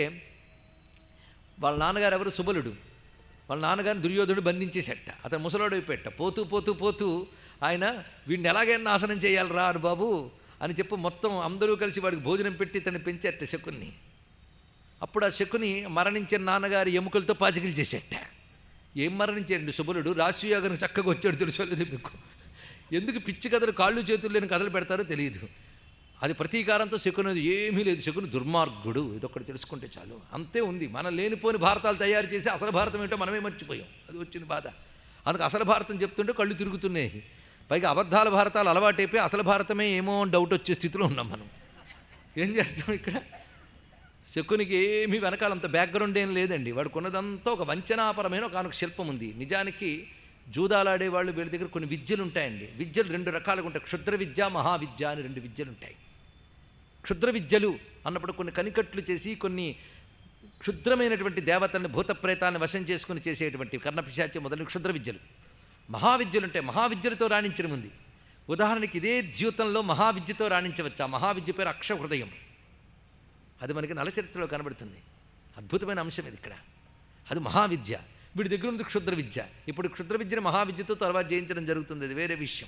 వాళ్ళ నాన్నగారు ఎవరు సుబలుడు వాళ్ళ నాన్నగారిని దుర్యోధనుడు బంధించేసేట అతను ముసలోడు అయిపోయట పోతూ పోతూ పోతూ ఆయన వీడిని ఎలాగైనా నాశనం చేయాలిరా అని బాబు అని చెప్పి మొత్తం అందరూ కలిసి వాడికి భోజనం పెట్టి తను పెంచేట శకుని అప్పుడు ఆ శకుని మరణించిన నాన్నగారి ఎముకలతో పాచికలు చేసేట ఏం మరణించాడండి సుబలుడు రాశియోగానికి చక్కగా వచ్చాడు తెలుసోలేదు మీకు ఎందుకు పిచ్చి కథలు కాళ్ళు చేతులు లేని కథలు పెడతారో తెలియదు అది ప్రతీకారంతో శకునది ఏమీ లేదు శకుని దుర్మార్గుడు ఇదొక్కటి తెలుసుకుంటే చాలు అంతే ఉంది మన లేనిపోని భారతాలు తయారు చేసి అసలు భారతం ఏంటో మనమే మర్చిపోయాం అది వచ్చింది బాధ అందుకు అసలు భారతం చెప్తుంటే కళ్ళు తిరుగుతున్నాయి పైగా అబద్ధాల భారతాలు అలవాటైపోయి అసలు భారతమే ఏమో అని డౌట్ వచ్చే స్థితిలో ఉన్నాం మనం ఏం చేస్తాం ఇక్కడ శకునికి ఏమీ వెనకాల అంత బ్యాక్గ్రౌండ్ ఏం లేదండి వాడికి ఉన్నదంతా ఒక వంచనాపరమైన ఒక ఆనొక శిల్పం ఉంది నిజానికి జూదాలాడే వాళ్ళు వీళ్ళ దగ్గర కొన్ని విద్యలు ఉంటాయండి విద్యలు రెండు రకాలుగా ఉంటాయి క్షుద్ర విద్య మహావిద్య అని రెండు విద్యలు ఉంటాయి క్షుద్ర విద్యలు అన్నప్పుడు కొన్ని కనికట్లు చేసి కొన్ని క్షుద్రమైనటువంటి దేవతల్ని భూత ప్రేతాలను వశం చేసుకుని చేసేటువంటి కర్ణపిశాచి మొదలైన క్షుద్ర విద్యలు మహావిద్యలు ఉంటాయి మహావిద్యలతో రాణించడం ఉంది ఉదాహరణకి ఇదే ద్యూతంలో మహావిద్యతో రాణించవచ్చు ఆ మహావిద్య పేరు అక్ష హృదయం అది మనకి నలచరిత్రలో కనబడుతుంది అద్భుతమైన అంశం ఇది ఇక్కడ అది మహావిద్య వీడి దగ్గర ఉంది క్షుద్ర విద్య ఇప్పుడు క్షుద్ర విద్యను మహావిద్యతో తర్వాత జయించడం జరుగుతుంది అది వేరే విషయం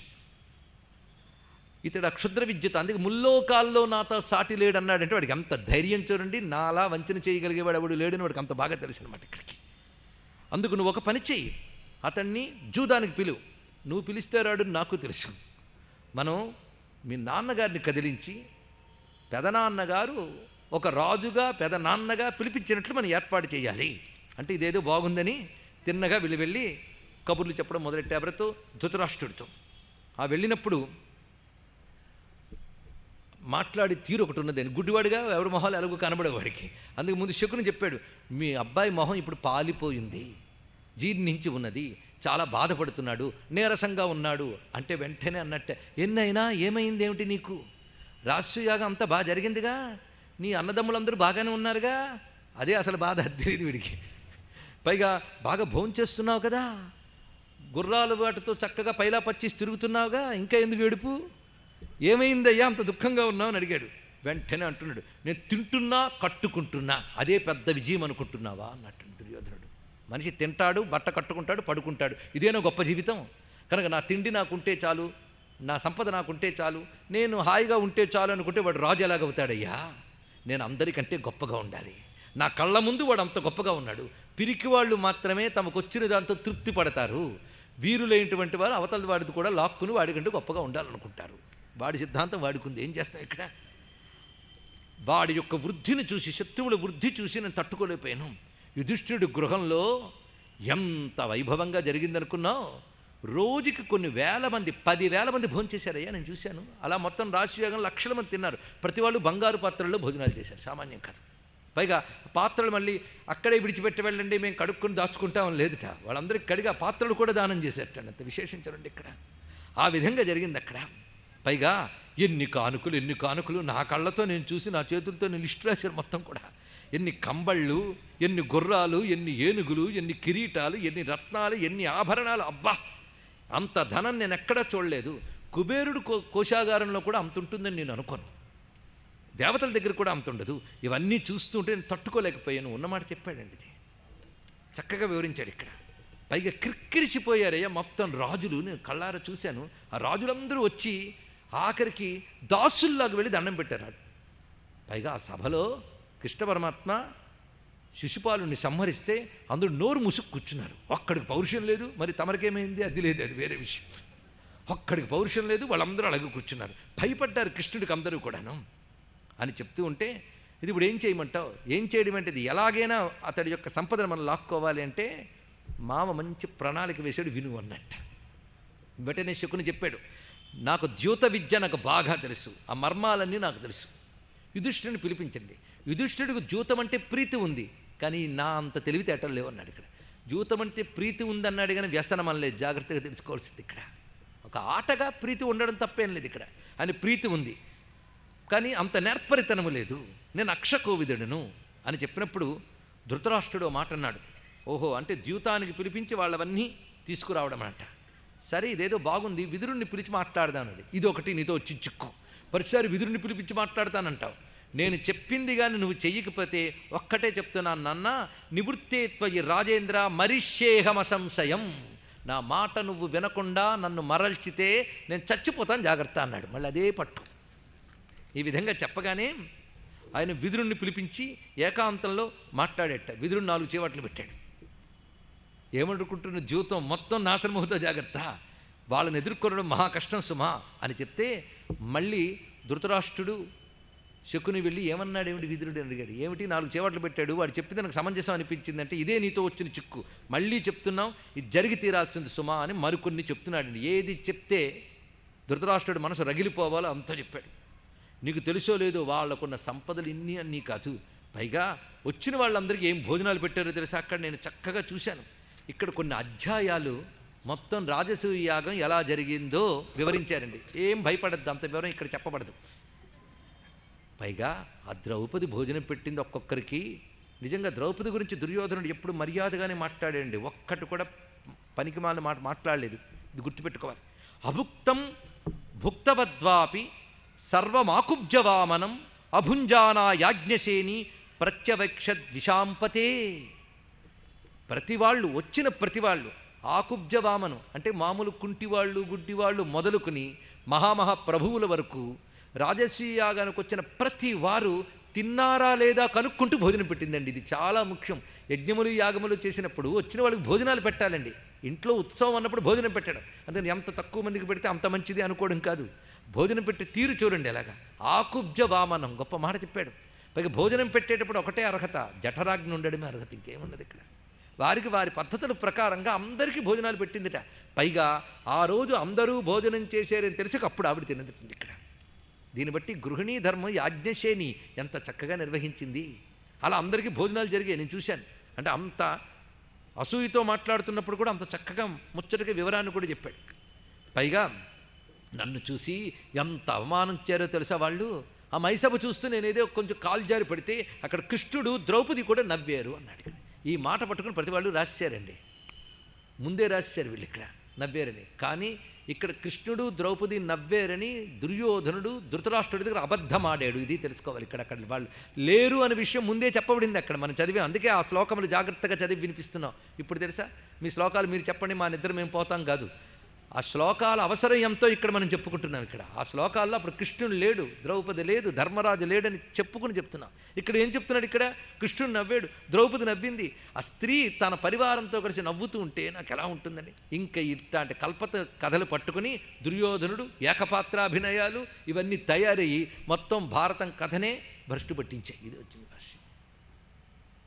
ఇతడు ఆ క్షుద్ర విద్యతో అందుకే ముల్లోకాల్లో నాతో సాటి లేడు అన్నాడంటే వాడికి అంత ధైర్యం చూడండి నాలా వంచన చేయగలిగేవాడు ఎవడు లేడని వాడికి అంత బాగా తెలుసు అనమాట ఇక్కడికి అందుకు నువ్వు ఒక పని చెయ్యి అతన్ని జూదానికి పిలువు నువ్వు పిలిస్తే రాడు నాకు తెలుసు మనం మీ నాన్నగారిని కదిలించి పెదనాన్నగారు ఒక రాజుగా పెదనాన్నగా పిలిపించినట్లు మనం ఏర్పాటు చేయాలి అంటే ఇదేదో బాగుందని తిన్నగా వెళ్ళి వెళ్ళి కబుర్లు చెప్పడం మొదలెట్టే ఎవరితో ధృతరాష్ట్రుడితో ఆ వెళ్ళినప్పుడు మాట్లాడి తీరు ఒకటి ఉన్నదని గుడ్డివాడిగా ఎవరి మొహాలు ఎలాగో కనబడేవాడికి అందుకు ముందు శకుని చెప్పాడు మీ అబ్బాయి మొహం ఇప్పుడు పాలిపోయింది జీర్ణించి ఉన్నది చాలా బాధపడుతున్నాడు నీరసంగా ఉన్నాడు అంటే వెంటనే అన్నట్టే ఎన్నైనా ఏమైంది ఏమిటి నీకు రాష్ట్రయాగం అంతా బాగా జరిగిందిగా నీ అన్నదమ్ములందరూ బాగానే ఉన్నారుగా అదే అసలు బాధ అది తెలియదు వీడికి పైగా బాగా భోంచేస్తున్నావు కదా గుర్రాలు వాటితో చక్కగా పైలా పచ్చేసి తిరుగుతున్నావుగా ఇంకా ఎందుకు ఏడుపు ఏమైందయ్యా అంత దుఃఖంగా ఉన్నావు అని అడిగాడు వెంటనే అంటున్నాడు నేను తింటున్నా కట్టుకుంటున్నా అదే పెద్ద విజయం అనుకుంటున్నావా అన్నట్టు దుర్యోధనుడు మనిషి తింటాడు బట్ట కట్టుకుంటాడు పడుకుంటాడు ఇదేనో గొప్ప జీవితం కనుక నా తిండి నాకుంటే చాలు నా సంపద నాకుంటే చాలు నేను హాయిగా ఉంటే చాలు అనుకుంటే వాడు రాజు ఎలాగవుతాడయ్యా నేను అందరికంటే గొప్పగా ఉండాలి నా కళ్ళ ముందు వాడు అంత గొప్పగా ఉన్నాడు పిరికి వాళ్ళు మాత్రమే తమకు వచ్చిన దాంతో తృప్తి పడతారు వీరులైనటువంటి వారు అవతల వాడిది కూడా లాక్కుని వాడికంటే గొప్పగా ఉండాలనుకుంటారు వాడి సిద్ధాంతం వాడుకుంది ఏం చేస్తాం ఇక్కడ వాడి యొక్క వృద్ధిని చూసి శత్రువుల వృద్ధి చూసి నేను తట్టుకోలేకపోయాను యుధిష్ఠిరుడి గృహంలో ఎంత వైభవంగా జరిగిందనుకున్నావు రోజుకి కొన్ని వేల మంది పదివేల మంది భోజనం చేశారయ్యా నేను చూశాను అలా మొత్తం రాశియోగం లక్షల మంది తిన్నారు ప్రతి వాళ్ళు బంగారు పాత్రల్లో భోజనాలు చేశారు సామాన్యం కాదు పైగా పాత్రలు మళ్ళీ అక్కడే విడిచిపెట్టి వెళ్ళండి మేము కడుక్కొని దాచుకుంటాం లేదుట వాళ్ళందరికీ కడిగి ఆ పాత్రలు కూడా దానం చేసేట అంత విశేషం చూడండి ఇక్కడ ఆ విధంగా జరిగింది అక్కడ పైగా ఎన్ని కానుకలు ఎన్ని కానుకలు నా కళ్ళతో నేను చూసి నా చేతులతో నేను లిస్టు రాశాను మొత్తం కూడా ఎన్ని కంబళ్ళు ఎన్ని గుర్రాలు ఎన్ని ఏనుగులు ఎన్ని కిరీటాలు ఎన్ని రత్నాలు ఎన్ని ఆభరణాలు అబ్బా అంత ధనం నేను ఎక్కడా చూడలేదు కుబేరుడు కో కోశాగారంలో కూడా అంత ఉంటుందని నేను అనుకోను దేవతల దగ్గర కూడా అంత ఉండదు ఇవన్నీ చూస్తుంటే నేను తట్టుకోలేకపోయాను ఉన్నమాట చెప్పాడండి ఇది చక్కగా వివరించాడు ఇక్కడ పైగా క్రిక్కిరిసిపోయారయ్యా మొత్తం రాజులు నేను కళ్ళారా చూశాను ఆ రాజులందరూ వచ్చి ఆఖరికి దాసుల్లాగా వెళ్ళి దండం పెట్టారు పైగా ఆ సభలో కృష్ణ పరమాత్మ శిశుపాలుని సంహరిస్తే అందరూ నోరు ముసుగు కూర్చున్నారు ఒక్కడికి పౌరుషం లేదు మరి తమరికేమైంది అది లేదు అది వేరే విషయం ఒక్కడికి పౌరుషం లేదు వాళ్ళందరూ అలాగే కూర్చున్నారు భయపడ్డారు కృష్ణుడికి అందరూ కూడాను అని చెప్తూ ఉంటే ఇది ఇప్పుడు ఏం చేయమంటావు ఏం చేయడం అంటే ఇది ఎలాగైనా అతడి యొక్క సంపదను మనం లాక్కోవాలి అంటే మామ మంచి ప్రణాళిక వేశాడు విను అన్నట్ట వెంటనే శకుని చెప్పాడు నాకు ద్యూత విద్య నాకు బాగా తెలుసు ఆ మర్మాలన్నీ నాకు తెలుసు యుధిష్ఠుడిని పిలిపించండి యుధిష్ఠుడికి జూతం అంటే ప్రీతి ఉంది కానీ నా అంత తెలివితేటలు లేవు అన్నాడు ఇక్కడ జూతం అంటే ప్రీతి ఉందన్నాడు కానీ వ్యసనం అనలేదు జాగ్రత్తగా తెలుసుకోవాల్సింది ఇక్కడ ఒక ఆటగా ప్రీతి ఉండడం తప్పేం లేదు ఇక్కడ అని ప్రీతి ఉంది కానీ అంత నేర్పరితనము లేదు నేను అక్షకోవిదుడును అని చెప్పినప్పుడు ధృతరాష్ట్రుడు ఓ మాట అన్నాడు ఓహో అంటే ద్యూతానికి పిలిపించి వాళ్ళవన్నీ తీసుకురావడం అంట సరే ఇదేదో బాగుంది విదురుణ్ణి పిలిచి మాట్లాడదానది ఇది ఒకటి నీతో వచ్చి చిక్కు పరిసారి విదురుణ్ణి పిలిపించి మాట్లాడతానంటావు నేను చెప్పింది కానీ నువ్వు చెయ్యకపోతే ఒక్కటే చెప్తున్నాను నాన్న నివృత్తే త్వయి రాజేంద్ర మరిషేహమ సంశయం నా మాట నువ్వు వినకుండా నన్ను మరల్చితే నేను చచ్చిపోతాను జాగ్రత్త అన్నాడు మళ్ళీ అదే పట్టు ఈ విధంగా చెప్పగానే ఆయన విదురుణ్ణి పిలిపించి ఏకాంతంలో మాట్లాడేట విదురుని నాలుగు చేవట్లు పెట్టాడు ఏమనుకుంటున్న జీవితం మొత్తం నాశనమవుతో జాగ్రత్త వాళ్ళని ఎదుర్కొనడం మహా కష్టం సుమా అని చెప్తే మళ్ళీ ధృతరాష్ట్రుడు శకుని వెళ్ళి ఏమన్నాడు ఏమిటి విదురుడు అని అడిగాడు ఏమిటి నాలుగు చేవట్లు పెట్టాడు వాడు చెప్పింది నాకు సమంజసం అనిపించిందంటే ఇదే నీతో వచ్చిన చిక్కు మళ్ళీ చెప్తున్నాం ఇది జరిగి తీరాల్సింది సుమా అని మరికొన్ని చెప్తున్నాడండి ఏది చెప్తే ధృతరాష్ట్రుడు మనసు రగిలిపోవాలో అంతా చెప్పాడు నీకు తెలుసో లేదో వాళ్ళకున్న సంపదలు ఇన్ని అన్నీ కాదు పైగా వచ్చిన వాళ్ళందరికీ ఏం భోజనాలు పెట్టారో తెలుసా అక్కడ నేను చక్కగా చూశాను ఇక్కడ కొన్ని అధ్యాయాలు మొత్తం రాజసూయ యాగం ఎలా జరిగిందో వివరించారండి ఏం భయపడద్దు అంత వివరం ఇక్కడ చెప్పబడదు పైగా ఆ ద్రౌపది భోజనం పెట్టింది ఒక్కొక్కరికి నిజంగా ద్రౌపది గురించి దుర్యోధనుడు ఎప్పుడు మర్యాదగానే మాట్లాడండి ఒక్కటి కూడా పనికిమాల మాట మాట్లాడలేదు ఇది గుర్తుపెట్టుకోవాలి అభుక్తం భుక్తవద్వాపి సర్వమాకుబ్జవామనం అభుంజానా యాజ్ఞసేని ప్రత్యవక్ష ద్విషాంపతే ప్రతి వాళ్ళు వచ్చిన ప్రతి వాళ్ళు ఆకుబ్జవామను అంటే మామూలు కుంటివాళ్ళు గుడ్డివాళ్ళు మొదలుకుని మహామహా ప్రభువుల వరకు రాజశ్రీయాగానికి వచ్చిన ప్రతి వారు తిన్నారా లేదా కనుక్కుంటూ భోజనం పెట్టిందండి ఇది చాలా ముఖ్యం యజ్ఞములు యాగములు చేసినప్పుడు వచ్చిన వాళ్ళకి భోజనాలు పెట్టాలండి ఇంట్లో ఉత్సవం అన్నప్పుడు భోజనం పెట్టడం అందుకని ఎంత తక్కువ మందికి పెడితే అంత మంచిది అనుకోవడం కాదు భోజనం పెట్టి తీరు చూడండి ఎలాగా ఆకుబ్జ వామనం గొప్ప మాట చెప్పాడు పైగా భోజనం పెట్టేటప్పుడు ఒకటే అర్హత జఠరాగ్ని ఉండడమే అర్హత ఇంకేమున్నది ఇక్కడ వారికి వారి పద్ధతుల ప్రకారంగా అందరికీ భోజనాలు పెట్టిందిట పైగా ఆ రోజు అందరూ భోజనం చేశారని తెలిసి అప్పుడు ఆవిడ తినదండి ఇక్కడ దీన్ని బట్టి గృహిణీ ధర్మం యాజ్ఞశేని ఎంత చక్కగా నిర్వహించింది అలా అందరికీ భోజనాలు జరిగాయి నేను చూశాను అంటే అంత అసూయతో మాట్లాడుతున్నప్పుడు కూడా అంత చక్కగా ముచ్చటగా వివరాన్ని కూడా చెప్పాడు పైగా నన్ను చూసి ఎంత అవమానించారో తెలుసా వాళ్ళు ఆ మైసభ చూస్తూ నేనేదో కొంచెం కాలు జారి పడితే అక్కడ కృష్ణుడు ద్రౌపది కూడా నవ్వారు అన్నాడు ఇక్కడ. ఈ మాట పట్టుకుని ప్రతి వాళ్ళు రాశారండి ముందే రాశారు వీళ్ళు ఇక్కడ నవ్వారని కానీ ఇక్కడ కృష్ణుడు ద్రౌపది నవ్వారని దుర్యోధనుడు ధృతరాష్ట్రుడి దగ్గర అబద్ధమాడాడు ఇది తెలుసుకోవాలి ఇక్కడ అక్కడ వాళ్ళు లేరు అనే విషయం ముందే చెప్పబడింది అక్కడ మనం చదివాం అందుకే ఆ శ్లోకములు జాగ్రత్తగా చదివి వినిపిస్తున్నాం ఇప్పుడు తెలుసా మీ శ్లోకాలు మీరు చెప్పండి మా నిద్ర మేము పోతాం కాదు ఆ శ్లోకాల అవసరం ఎంతో ఇక్కడ మనం చెప్పుకుంటున్నాం ఇక్కడ ఆ శ్లోకాల్లో అప్పుడు కృష్ణుడు లేడు ద్రౌపది లేదు ధర్మరాజు లేడని చెప్పుకుని చెప్తున్నాం ఇక్కడ ఏం చెప్తున్నాడు ఇక్కడ కృష్ణుడు నవ్వాడు ద్రౌపది నవ్వింది ఆ స్త్రీ తన పరివారంతో కలిసి నవ్వుతూ ఉంటే నాకు ఎలా ఉంటుందండి ఇంకా ఇట్లాంటి కల్పత కథలు పట్టుకుని దుర్యోధనుడు ఏకపాత్రాభినయాలు ఇవన్నీ తయారయ్యి మొత్తం భారతం కథనే భ్రష్టు పట్టించాయి ఇది వచ్చింది భాష్యం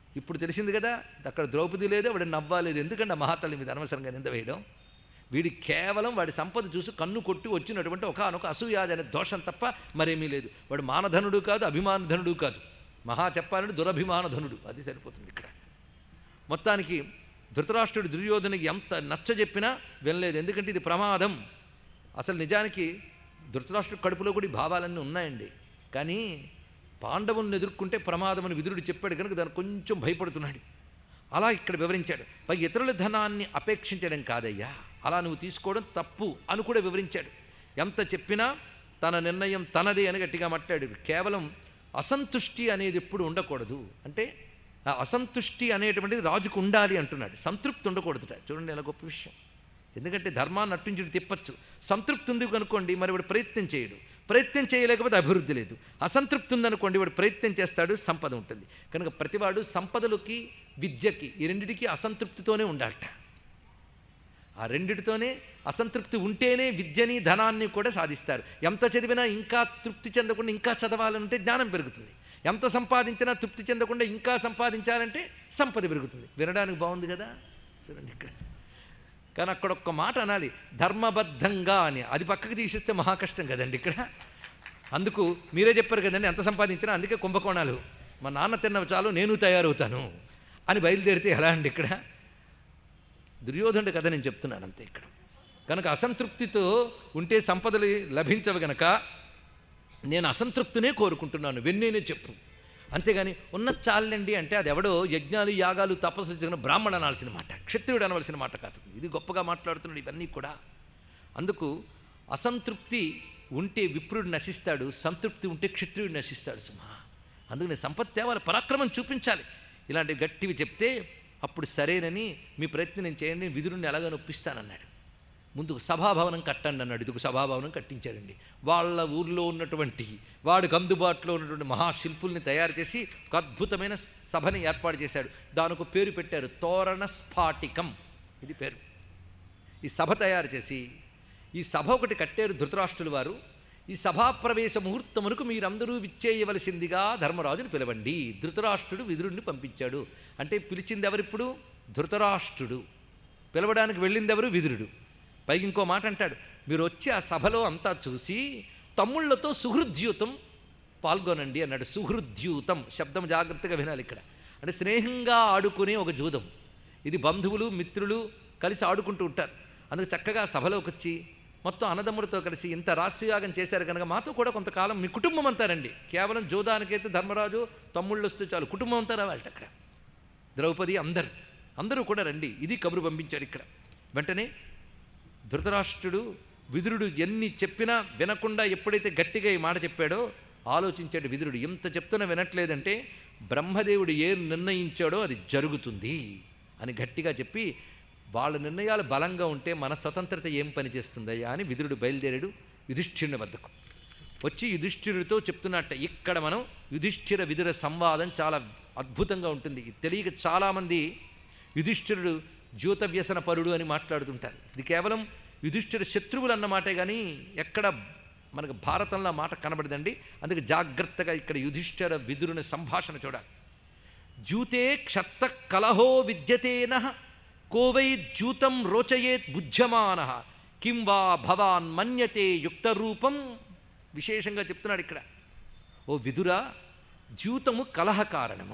ఇప్పుడు తెలిసింది కదా అక్కడ ద్రౌపది లేదు వాడు నవ్వాలేదు ఎందుకంటే ఆ మహాతల్లి మీద అనవసరంగా నింద వేయడం వీడి కేవలం వాడి సంపద చూసి కన్ను కొట్టి వచ్చినటువంటి ఒకనొక అసూయాది అనే దోషం తప్ప మరేమీ లేదు వాడు మానధనుడు కాదు అభిమానధనుడు కాదు మహా చెప్పాలంటే దురభిమానధనుడు అది సరిపోతుంది ఇక్కడ మొత్తానికి ధృతరాష్ట్రుడు దుర్యోధనకి ఎంత నచ్చ చెప్పినా వినలేదు ఎందుకంటే ఇది ప్రమాదం అసలు నిజానికి ధృతరాష్ట్రుడి కడుపులో కూడా ఈ భావాలన్నీ ఉన్నాయండి కానీ పాండవులను ఎదుర్కొంటే ప్రమాదం అని విదురుడు చెప్పాడు కనుక దానికి కొంచెం భయపడుతున్నాడు అలా ఇక్కడ వివరించాడు పై ఇతరుల ధనాన్ని అపేక్షించడం కాదయ్యా అలా నువ్వు తీసుకోవడం తప్పు అని కూడా వివరించాడు ఎంత చెప్పినా తన నిర్ణయం తనదే అని గట్టిగా మాట్లాడాడు కేవలం అసంతుష్టి అనేది ఎప్పుడు ఉండకూడదు అంటే ఆ అసంతుష్టి అనేటువంటిది రాజుకు ఉండాలి అంటున్నాడు సంతృప్తి ఉండకూడదుట చూడండి ఎలా గొప్ప విషయం ఎందుకంటే ధర్మాన్ని అట్టించుడు తిప్పచ్చు సంతృప్తి ఉంది కనుకోండి మరి వాడు ప్రయత్నం చేయడు ప్రయత్నం చేయలేకపోతే అభివృద్ధి లేదు అసంతృప్తి ఉందనుకోండి వాడు ప్రయత్నం చేస్తాడు సంపద ఉంటుంది కనుక ప్రతివాడు సంపదలకి విద్యకి ఈ రెండిటికి అసంతృప్తితోనే ఉండాలట ఆ రెండిటితోనే అసంతృప్తి ఉంటేనే విద్యని ధనాన్ని కూడా సాధిస్తారు ఎంత చదివినా ఇంకా తృప్తి చెందకుండా ఇంకా చదవాలంటే జ్ఞానం పెరుగుతుంది ఎంత సంపాదించినా తృప్తి చెందకుండా ఇంకా సంపాదించాలంటే సంపద పెరుగుతుంది వినడానికి బాగుంది కదా చూడండి ఇక్కడ కానీ అక్కడ ఒక్క మాట అనాలి ధర్మబద్ధంగా అని అది పక్కకు తీసేస్తే మహా కష్టం కదండి ఇక్కడ అందుకు మీరే చెప్పారు కదండి ఎంత సంపాదించినా అందుకే కుంభకోణాలు మా నాన్న తిన్నవి చాలు నేను తయారవుతాను అని బయలుదేరితే ఎలా అండి ఇక్కడ దుర్యోధనుడి కథ నేను చెప్తున్నాను అంతే ఇక్కడ కనుక అసంతృప్తితో ఉంటే సంపదలు లభించవు గనక నేను అసంతృప్తినే కోరుకుంటున్నాను వెన్నేనే చెప్పు అంతేగాని ఉన్న చాలండి అంటే అది ఎవడో యజ్ఞాలు యాగాలు తపస్సు చేసిన బ్రాహ్మణ అనాల్సిన మాట క్షత్రియుడు అనవలసిన మాట కాదు ఇది గొప్పగా మాట్లాడుతున్నాడు ఇవన్నీ కూడా అందుకు అసంతృప్తి ఉంటే విప్రుడు నశిస్తాడు సంతృప్తి ఉంటే క్షత్రియుడు నశిస్తాడు సింహ అందుకని సంపత్తి తేవాలి పరాక్రమం చూపించాలి ఇలాంటి గట్టివి చెప్తే అప్పుడు సరేనని మీ ప్రయత్నం నేను చేయండి నేను విధుడిని ఎలాగ నొప్పిస్తానన్నాడు ముందుకు సభాభవనం కట్టండి అన్నాడు ఇదికు సభాభవనం కట్టించాడండి వాళ్ళ ఊర్లో ఉన్నటువంటి వాడికి అందుబాటులో ఉన్నటువంటి మహాశిల్పుల్ని తయారు చేసి ఒక అద్భుతమైన సభని ఏర్పాటు చేశాడు దానికి పేరు పెట్టారు తోరణ స్ఫాటికం ఇది పేరు ఈ సభ తయారు చేసి ఈ సభ ఒకటి కట్టారు ధృతరాష్ట్రులు వారు ఈ సభాప్రవేశ ముహూర్తమునకు మీరందరూ విచ్చేయవలసిందిగా ధర్మరాజుని పిలవండి ధృతరాష్ట్రుడు విదురుణ్ణి పంపించాడు అంటే పిలిచింది ఎవరిప్పుడు ధృతరాష్ట్రుడు పిలవడానికి వెళ్ళింది ఎవరు విదురుడు పైకి ఇంకో మాట అంటాడు మీరు వచ్చి ఆ సభలో అంతా చూసి తమ్ముళ్లతో సుహృద్యూతం పాల్గొనండి అన్నాడు సుహృద్యూతం శబ్దం జాగ్రత్తగా వినాలి ఇక్కడ అంటే స్నేహంగా ఆడుకునే ఒక జూదం ఇది బంధువులు మిత్రులు కలిసి ఆడుకుంటూ ఉంటారు అందుకు చక్కగా సభలోకి వచ్చి మొత్తం అన్నదమ్ములతో కలిసి ఇంత రాష్ట్రయాగం చేశారు కనుక మాతో కూడా కొంతకాలం మీ కుటుంబం అంతా రండి కేవలం జోదానికైతే ధర్మరాజు తమ్ముళ్ళు వస్తే చాలు కుటుంబం అంతా రావాలి అక్కడ ద్రౌపది అందరు అందరూ కూడా రండి ఇది కబురు పంపించారు ఇక్కడ వెంటనే ధృతరాష్ట్రుడు విదురుడు ఎన్ని చెప్పినా వినకుండా ఎప్పుడైతే గట్టిగా ఈ మాట చెప్పాడో ఆలోచించాడు విదురుడు ఎంత చెప్తున్నా వినట్లేదంటే బ్రహ్మదేవుడు ఏ నిర్ణయించాడో అది జరుగుతుంది అని గట్టిగా చెప్పి వాళ్ళ నిర్ణయాలు బలంగా ఉంటే మన స్వతంత్రత ఏం పని చేస్తుందయ్యా అని విదురుడు బయలుదేరాడు యుధిష్ఠిరుని వద్దకు వచ్చి యుధిష్ఠిరుడితో చెప్తున్నట్ట ఇక్కడ మనం యుధిష్ఠిర విదుర సంవాదం చాలా అద్భుతంగా ఉంటుంది ఇది తెలియక చాలామంది యుధిష్ఠిరుడు జ్యూత వ్యసన పరుడు అని మాట్లాడుతుంటారు ఇది కేవలం యుధిష్ఠిర శత్రువులు అన్నమాటే కానీ ఎక్కడ మనకు భారతంలో ఆ మాట కనబడదండి అందుకే జాగ్రత్తగా ఇక్కడ యుధిష్ఠిర విదురుని సంభాషణ చూడాలి జూతే క్షత్త కలహో విద్యతేన కోవై జూతం రోచయేత్ బుజ్యమాన కిం వా భవాన్ మన్యతే యుక్తరూపం విశేషంగా చెప్తున్నాడు ఇక్కడ ఓ విదురా ద్యూతము కలహ కారణము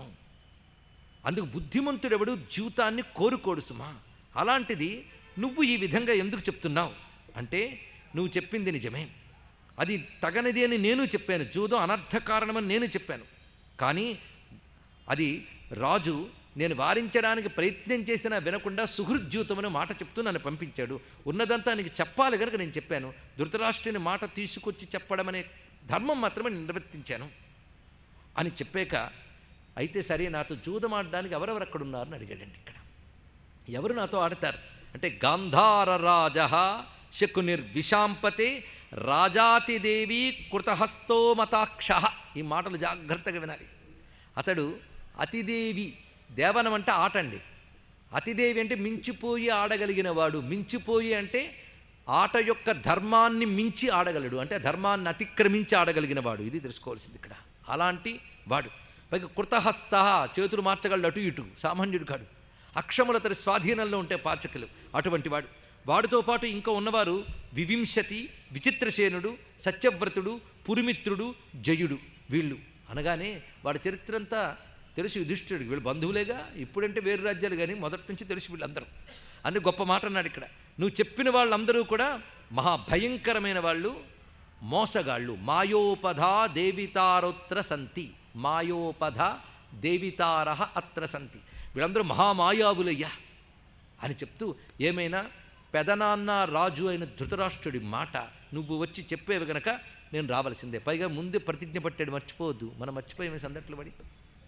అందుకు బుద్ధిమంతుడెవడు జీవితాన్ని కోరుకోడు సుమా అలాంటిది నువ్వు ఈ విధంగా ఎందుకు చెప్తున్నావు అంటే నువ్వు చెప్పింది నిజమే అది తగనిది అని నేను చెప్పాను జూదం అనర్థ కారణమని నేను చెప్పాను కానీ అది రాజు నేను వారించడానికి ప్రయత్నం చేసినా వినకుండా సుహృద్యూతమని మాట చెప్తూ నన్ను పంపించాడు ఉన్నదంతా నీకు చెప్పాలి కనుక నేను చెప్పాను ధృతరాష్ట్రుని మాట తీసుకొచ్చి చెప్పడం అనే ధర్మం మాత్రమే నేను నిర్వర్తించాను అని చెప్పాక అయితే సరే నాతో జూదం ఆడడానికి ఎవరెవరు అక్కడ ఉన్నారని అడిగాడండి ఇక్కడ ఎవరు నాతో ఆడతారు అంటే గాంధార రాజ శకునిర్విషాంపతే రాజాతిదేవి కృతహస్తోమతాక్ష ఈ మాటలు జాగ్రత్తగా వినాలి అతడు అతిదేవి దేవనం అంటే ఆట అండి అతిదేవి అంటే మించిపోయి ఆడగలిగిన వాడు మించిపోయి అంటే ఆట యొక్క ధర్మాన్ని మించి ఆడగలడు అంటే ధర్మాన్ని అతిక్రమించి ఆడగలిగిన వాడు ఇది తెలుసుకోవాల్సింది ఇక్కడ అలాంటి వాడు పైగా కృతహస్త చేతులు మార్చగలడు అటు ఇటు సామాన్యుడు కాడు అక్షముల తన స్వాధీనంలో ఉంటే పాచకులు అటువంటి వాడు వాడితో పాటు ఇంకా ఉన్నవారు వివింశతి విచిత్రసేనుడు సత్యవ్రతుడు పురిమిత్రుడు జయుడు వీళ్ళు అనగానే వాడి చరిత్ర అంతా తెలుసు యుధిష్ఠుడికి వీళ్ళు బంధువులేగా ఇప్పుడంటే వేరు రాజ్యాలు కానీ మొదటి నుంచి తెలుసు వీళ్ళందరూ అని గొప్ప మాట అన్నాడు ఇక్కడ నువ్వు చెప్పిన వాళ్ళందరూ కూడా మహాభయంకరమైన వాళ్ళు మోసగాళ్ళు మాయోపధ దేవితారోత్ర సంతి మాయోపధ దేవితార అత్ర సంతి వీళ్ళందరూ మహామాయావులయ్యా అని చెప్తూ ఏమైనా పెదనాన్న రాజు అయిన ధృతరాష్ట్రుడి మాట నువ్వు వచ్చి చెప్పేవి గనక నేను రావలసిందే పైగా ముందే ప్రతిజ్ఞ పట్టాడు మర్చిపోవద్దు మనం మర్చిపోయేమే సందట్లు పడి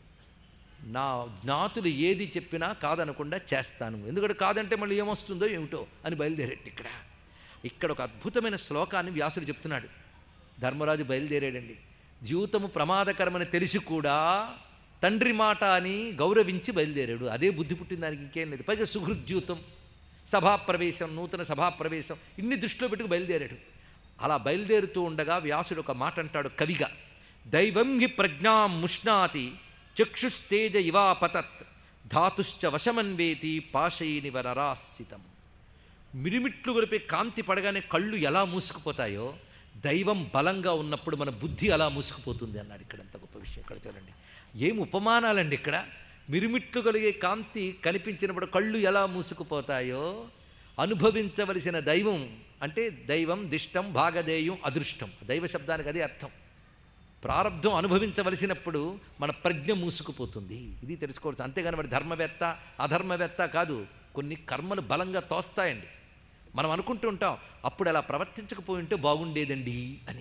నా జ్ఞాతులు ఏది చెప్పినా కాదనకుండా చేస్తాను ఎందుకంటే కాదంటే మళ్ళీ ఏమొస్తుందో ఏమిటో అని బయలుదేరేట్టు ఇక్కడ ఇక్కడ ఒక అద్భుతమైన శ్లోకాన్ని వ్యాసుడు చెప్తున్నాడు ధర్మరాజు బయలుదేరాడండి జీవితము ప్రమాదకరమని తెలిసి కూడా తండ్రి మాట అని గౌరవించి బయలుదేరాడు అదే బుద్ధి పుట్టిన దానికి ఇంకేం లేదు పైగా సుహృద్యూతం సభాప్రవేశం నూతన సభాప్రవేశం ఇన్ని దృష్టిలో పెట్టుకు బయలుదేరాడు అలా బయలుదేరుతూ ఉండగా వ్యాసుడు ఒక మాట అంటాడు కవిగా దైవం హి ప్రజ్ఞాం ముష్ణాతి చక్షుస్తేజ ఇవాపతత్ ధాతుశ్చ వశమన్వేతి పాశయిని వనరాస్థితం మిరిమిట్లు గొలిపే కాంతి పడగానే కళ్ళు ఎలా మూసుకుపోతాయో దైవం బలంగా ఉన్నప్పుడు మన బుద్ధి అలా మూసుకుపోతుంది అన్నాడు ఇక్కడ ఎంత గొప్ప విషయం ఇక్కడ చూడండి ఏం ఉపమానాలండి ఇక్కడ మిరిమిట్లు కలిగే కాంతి కనిపించినప్పుడు కళ్ళు ఎలా మూసుకుపోతాయో అనుభవించవలసిన దైవం అంటే దైవం దిష్టం భాగధేయం అదృష్టం దైవ శబ్దానికి అదే అర్థం ప్రారంధం అనుభవించవలసినప్పుడు మన ప్రజ్ఞ మూసుకుపోతుంది ఇది తెలుసుకోవచ్చు అంతేగాని వాడు ధర్మవేత్త అధర్మవేత్త కాదు కొన్ని కర్మలు బలంగా తోస్తాయండి మనం అనుకుంటూ ఉంటాం అప్పుడు అలా ప్రవర్తించకపోయి ఉంటే బాగుండేదండి అని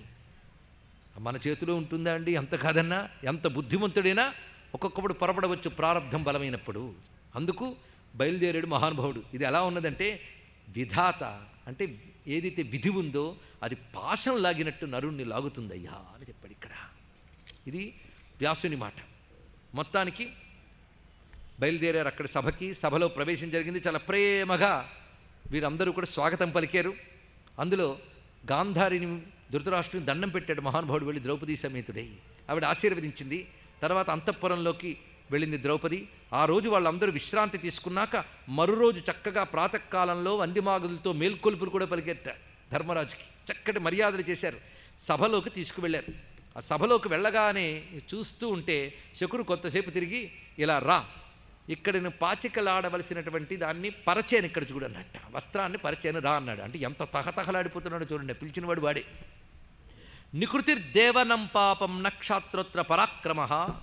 మన చేతిలో ఉంటుందా అండి ఎంత కాదన్నా ఎంత బుద్ధిమంతుడైనా ఒక్కొక్కప్పుడు పొరపడవచ్చు ప్రారంధం బలమైనప్పుడు అందుకు బయలుదేరాడు మహానుభావుడు ఇది ఎలా ఉన్నదంటే విధాత అంటే ఏదైతే విధి ఉందో అది పాశం లాగినట్టు నరుణ్ణి లాగుతుందయ్యా అని చెప్పాడు ఇక్కడ ఇది వ్యాసుని మాట మొత్తానికి బయలుదేరారు అక్కడ సభకి సభలో ప్రవేశం జరిగింది చాలా ప్రేమగా వీరందరూ కూడా స్వాగతం పలికారు అందులో గాంధారిని ధృతరాష్ట్రుని దండం పెట్టాడు మహానుభావుడు వెళ్ళి ద్రౌపది సమేతుడై ఆవిడ ఆశీర్వదించింది తర్వాత అంతఃపురంలోకి వెళ్ళింది ద్రౌపది ఆ రోజు వాళ్ళందరూ విశ్రాంతి తీసుకున్నాక మరో రోజు చక్కగా ప్రాతకాలంలో వందిమాగులతో మేల్కొల్పులు కూడా పలికెట్ట ధర్మరాజుకి చక్కటి మర్యాదలు చేశారు సభలోకి తీసుకువెళ్ళారు ఆ సభలోకి వెళ్ళగానే చూస్తూ ఉంటే శకుడు కొంతసేపు తిరిగి ఇలా రా ఇక్కడ నేను పాచికలాడవలసినటువంటి దాన్ని పరచేను ఇక్కడ చూడన్నట్ట వస్త్రాన్ని పరిచేను రా అన్నాడు అంటే ఎంత తహతహలాడిపోతున్నాడో చూడండి పిలిచినవాడు వాడే నికృతిర్దేవనం పాపం నక్షాత్రోత్ర పరాక్రమ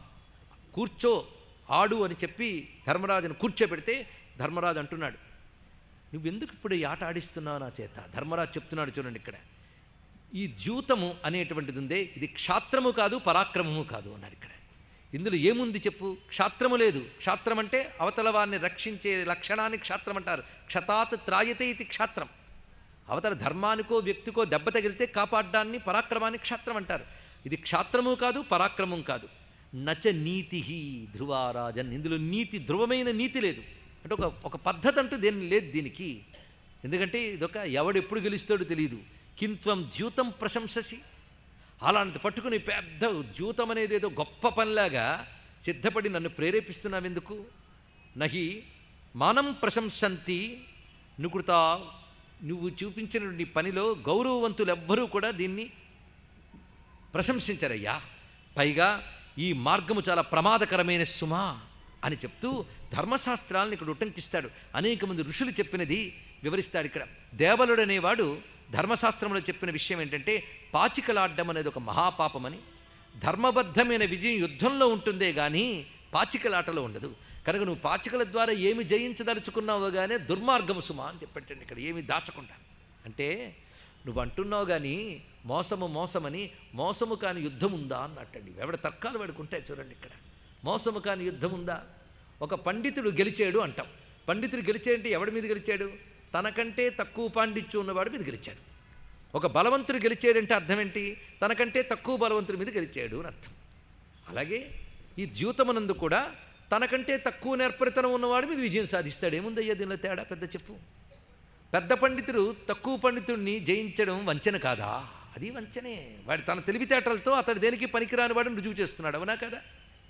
కూర్చో ఆడు అని చెప్పి ధర్మరాజును కూర్చోబెడితే ధర్మరాజు అంటున్నాడు నువ్వెందుకు ఇప్పుడు ఈ ఆట ఆడిస్తున్నావు నా చేత ధర్మరాజు చెప్తున్నాడు చూడండి ఇక్కడ ఈ ద్యూతము అనేటువంటిది ఉందే ఇది క్షాత్రము కాదు పరాక్రమము కాదు అన్నాడు ఇక్కడ ఇందులో ఏముంది చెప్పు క్షాత్రము లేదు క్షాత్రం అంటే అవతల వారిని రక్షించే లక్షణాన్ని క్షాత్రం అంటారు క్షతాత్ త్రాయతే ఇది క్షాత్రం అవతల ధర్మానికో వ్యక్తికో దెబ్బ తగిలితే కాపాడ్డాన్ని పరాక్రమాన్ని క్షాత్రం అంటారు ఇది క్షాత్రము కాదు పరాక్రమం కాదు నచ నీతి ధ్రువారాజన్ ఇందులో నీతి ధ్రువమైన నీతి లేదు అంటే ఒక ఒక పద్ధతి అంటూ దేని లేదు దీనికి ఎందుకంటే ఇదొక ఎవడెప్పుడు గెలుస్తాడో తెలియదు కింత్వం ద్యూతం ప్రశంససి అలాంటి పట్టుకుని పెద్ద ద్యూతం అనేది ఏదో గొప్ప పనిలాగా సిద్ధపడి నన్ను ప్రేరేపిస్తున్నావెందుకు నహి మానం ప్రశంసంతి నుకృత నువ్వు చూపించిన నీ పనిలో గౌరవవంతులు ఎవ్వరూ కూడా దీన్ని ప్రశంసించరయ్యా పైగా ఈ మార్గము చాలా ప్రమాదకరమైన సుమా అని చెప్తూ ధర్మశాస్త్రాలను ఇక్కడ ఉటంకిస్తాడు అనేక మంది ఋషులు చెప్పినది వివరిస్తాడు ఇక్కడ దేవలుడు అనేవాడు ధర్మశాస్త్రంలో చెప్పిన విషయం ఏంటంటే పాచికలాడ్డం అనేది ఒక మహాపాపమని ధర్మబద్ధమైన విజయం యుద్ధంలో ఉంటుందే కానీ పాచికలాటలో ఉండదు కనుక నువ్వు పాచికల ద్వారా ఏమి జయించదలుచుకున్నావో కానీ దుర్మార్గము సుమా అని చెప్పట్టండి ఇక్కడ ఏమి దాచకుండా అంటే నువ్వు అంటున్నావు కానీ మోసము మోసమని మోసము కాని యుద్ధం ఉందా అన్నట్టండి ఎవడ తర్కాలు పడుకుంటే చూడండి ఇక్కడ మోసము కాని యుద్ధం ఉందా ఒక పండితుడు గెలిచాడు అంటాం పండితుడు గెలిచాడంటే ఎవడి మీద గెలిచాడు తనకంటే తక్కువ పాండిత్యం ఉన్నవాడి మీద గెలిచాడు ఒక బలవంతుడు గెలిచాడంటే అర్థం ఏంటి తనకంటే తక్కువ బలవంతుడి మీద గెలిచాడు అని అర్థం అలాగే ఈ ద్యూతమనందు కూడా తనకంటే తక్కువ నేర్పరితనం ఉన్నవాడి మీద విజయం సాధిస్తాడు ఏముందయ్యా దీనిలో తేడా పెద్ద చెప్పు పెద్ద పండితుడు తక్కువ పండితుడిని జయించడం వంచన కాదా అది వంచనే వాడు తన తెలివితేటలతో అతడు దేనికి పనికిరాని వాడిని రుజువు చేస్తున్నాడు అవునా కదా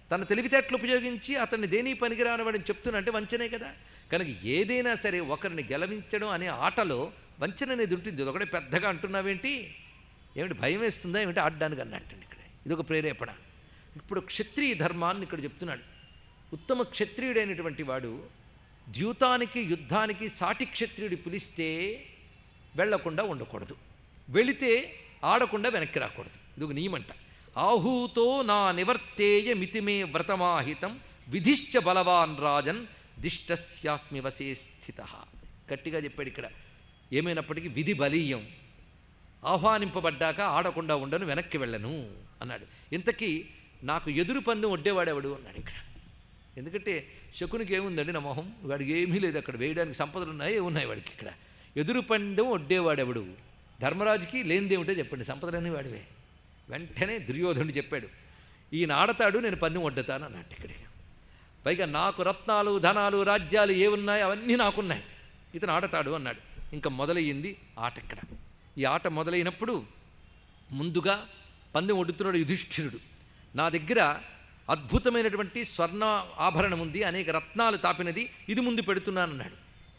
తన తెలివితేటలు ఉపయోగించి అతన్ని దేని పనికిరానివాడని చెప్తున్నంటే వంచనే కదా కనుక ఏదైనా సరే ఒకరిని గెలవించడం అనే ఆటలో వంచన అనేది ఉంటుంది ఇది ఒకటే పెద్దగా అంటున్నావేంటి ఏమిటి భయం వేస్తుందా ఏమిటి ఆడడానికి అన్నట్టండి ఇక్కడ ఇది ఒక ప్రేరేపణ ఇప్పుడు క్షత్రియ ధర్మాన్ని ఇక్కడ చెప్తున్నాడు ఉత్తమ క్షత్రియుడైనటువంటి వాడు ద్యూతానికి యుద్ధానికి సాటి క్షత్రియుడు పిలిస్తే వెళ్లకుండా ఉండకూడదు వెళితే ఆడకుండా వెనక్కి రాకూడదు ఇది ఒక నియమంట ఆహూతో నా నివర్తేయ మితిమే వ్రతమాహితం విధిశ్చ బలవాన్ రాజన్ దిష్టస్యాస్మి వసే స్థిత గట్టిగా చెప్పాడు ఇక్కడ ఏమైనప్పటికీ విధి బలీయం ఆహ్వానింపబడ్డాక ఆడకుండా ఉండను వెనక్కి వెళ్ళను అన్నాడు ఇంతకీ నాకు ఎదురు పందెం ఒడ్డేవాడెవడు అన్నాడు ఇక్కడ ఎందుకంటే శకునికి ఏముందండి నా మొహం వాడికి ఏమీ లేదు అక్కడ వేయడానికి సంపదలు ఉన్నాయి ఉన్నాయి వాడికి ఇక్కడ ఎదురు పందెం ఒడ్డేవాడెవడు ధర్మరాజుకి లేనిదేమిటో చెప్పండి సంపదలన్నీ వాడివే వెంటనే దుర్యోధనుడు చెప్పాడు ఈయన ఆడతాడు నేను పందెం వడ్డతాను అన్నట్టు ఇక్కడ పైగా నాకు రత్నాలు ధనాలు రాజ్యాలు ఏమున్నాయి అవన్నీ నాకున్నాయి ఇతను ఆడతాడు అన్నాడు ఇంకా మొదలయ్యింది ఆట ఇక్కడ ఈ ఆట మొదలైనప్పుడు ముందుగా పందెం ఒడ్డుతున్నాడు యుధిష్ఠిరుడు నా దగ్గర అద్భుతమైనటువంటి స్వర్ణ ఆభరణం ఉంది అనేక రత్నాలు తాపినది ఇది ముందు పెడుతున్నానన్నాడు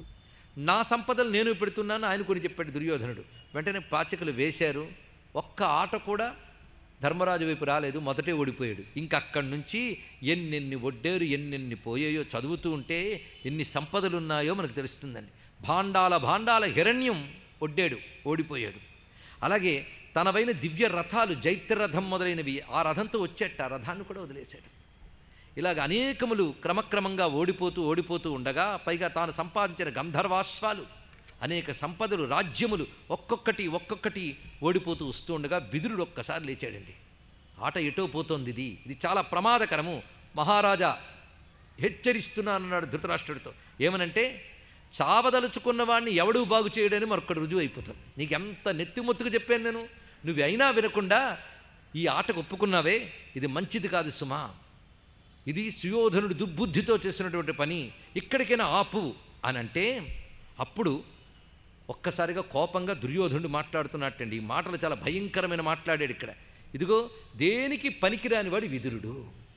నా సంపదలు నేను పెడుతున్నాను ఆయన కొని చెప్పాడు దుర్యోధనుడు వెంటనే పాచికలు వేశారు ఒక్క ఆట కూడా ధర్మరాజు వైపు రాలేదు మొదటే ఓడిపోయాడు ఇంకా అక్కడి నుంచి ఎన్నెన్ని ఒడ్డేరు ఎన్నెన్ని పోయాయో చదువుతూ ఉంటే ఎన్ని సంపదలు ఉన్నాయో మనకు తెలుస్తుందండి భాండాల భాండాల హిరణ్యం ఒడ్డాడు ఓడిపోయాడు అలాగే తనవైన దివ్య రథాలు జైత్యరథం మొదలైనవి ఆ రథంతో వచ్చేట ఆ రథాన్ని కూడా వదిలేశాడు ఇలాగ అనేకములు క్రమక్రమంగా ఓడిపోతూ ఓడిపోతూ ఉండగా పైగా తాను సంపాదించిన గంధర్వాశ్వాలు అనేక సంపదలు రాజ్యములు ఒక్కొక్కటి ఒక్కొక్కటి ఓడిపోతూ వస్తూ ఉండగా విదురుడు ఒక్కసారి లేచాడండి ఆట ఎటో పోతోంది ఇది ఇది చాలా ప్రమాదకరము మహారాజా హెచ్చరిస్తున్నానన్నాడు ధృతరాష్ట్రుడితో ఏమనంటే చావదలుచుకున్న వాడిని ఎవడూ బాగు చేయడని మరొకటి రుజువు అయిపోతుంది నీకు ఎంత నెత్తిమొత్తుకు చెప్పాను నేను నువ్వు అయినా వినకుండా ఈ ఆటకు ఒప్పుకున్నావే ఇది మంచిది కాదు సుమా ఇది సుయోధనుడు దుర్బుద్ధితో చేస్తున్నటువంటి పని ఇక్కడికైనా ఆపు అని అంటే అప్పుడు ఒక్కసారిగా కోపంగా దుర్యోధనుడు మాట్లాడుతున్నట్టండి ఈ మాటలు చాలా భయంకరమైన మాట్లాడాడు ఇక్కడ ఇదిగో దేనికి పనికిరాని వాడు విదురుడు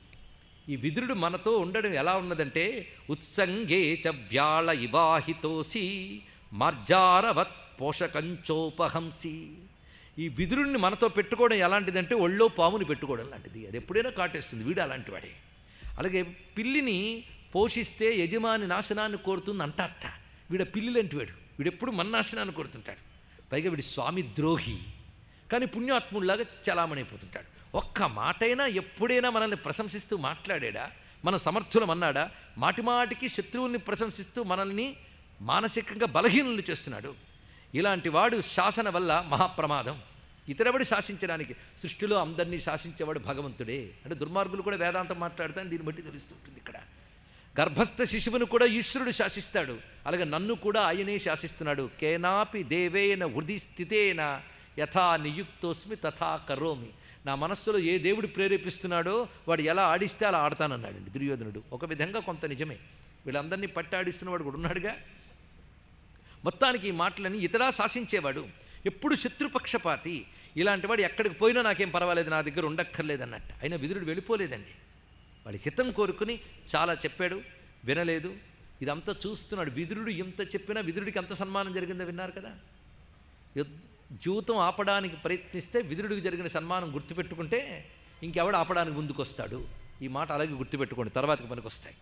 ఈ విదురుడు మనతో ఉండడం ఎలా ఉన్నదంటే ఉత్సంగే చ వ్యాళ ఇవాహితోసి మార్జారవత్ పోషకంచోపహంసి ఈ విదురుణ్ణి మనతో పెట్టుకోవడం ఎలాంటిదంటే ఒళ్ళో పాముని పెట్టుకోవడం లాంటిది అది ఎప్పుడైనా కాటేస్తుంది వీడు అలాంటి వాడే అలాగే పిల్లిని పోషిస్తే యజమాని నాశనాన్ని కోరుతుంది అంటారట వీడ పిల్లి లాంటి వాడు వీడెప్పుడు మన నాశనాన్ని కోరుతుంటాడు పైగా వీడి స్వామి ద్రోహి కానీ పుణ్యాత్ముడిలాగా చలామణైపోతుంటాడు ఒక్క మాటైనా ఎప్పుడైనా మనల్ని ప్రశంసిస్తూ మాట్లాడాడా మన సమర్థులం అన్నాడా మాటిమాటికి శత్రువుల్ని ప్రశంసిస్తూ మనల్ని మానసికంగా బలహీనులు చేస్తున్నాడు ఇలాంటి వాడు శాసన వల్ల మహాప్రమాదం ఇతరబడి శాసించడానికి సృష్టిలో అందరినీ శాసించేవాడు భగవంతుడే అంటే దుర్మార్గులు కూడా వేదాంతం మాట్లాడతాను దీన్ని బట్టి తెలుస్తుంటుంది ఇక్కడ గర్భస్థ శిశువును కూడా ఈశ్వరుడు శాసిస్తాడు అలాగే నన్ను కూడా ఆయనే శాసిస్తున్నాడు కేనాపి దేవేన హృది స్థితేన యథా నియుక్తోస్మి తథా కరోమి నా మనస్సులో ఏ దేవుడు ప్రేరేపిస్తున్నాడో వాడు ఎలా ఆడిస్తే అలా ఆడతానన్నాడండి దుర్యోధనుడు ఒక విధంగా కొంత నిజమే వీళ్ళందరినీ పట్టి ఆడిస్తున్నవాడు కూడా ఉన్నాడుగా మొత్తానికి ఈ మాటలని ఇతడా శాసించేవాడు ఎప్పుడు శత్రుపక్షపాతి ఇలాంటి వాడు ఎక్కడికి పోయినా నాకేం పర్వాలేదు నా దగ్గర ఉండక్కర్లేదు అన్నట్టు అయినా విదురుడు వెళ్ళిపోలేదండి వాడి హితం కోరుకుని చాలా చెప్పాడు వినలేదు ఇదంతా చూస్తున్నాడు విదురుడు ఎంత చెప్పినా విదురుడికి అంత సన్మానం జరిగిందో విన్నారు కదా యుద్- జీవితం ఆపడానికి ప్రయత్నిస్తే విదురుడికి జరిగిన సన్మానం గుర్తుపెట్టుకుంటే ఇంకెవడు ఆపడానికి ముందుకొస్తాడు ఈ మాట అలాగే గుర్తుపెట్టుకోండి తర్వాతకి పనికొస్తాయి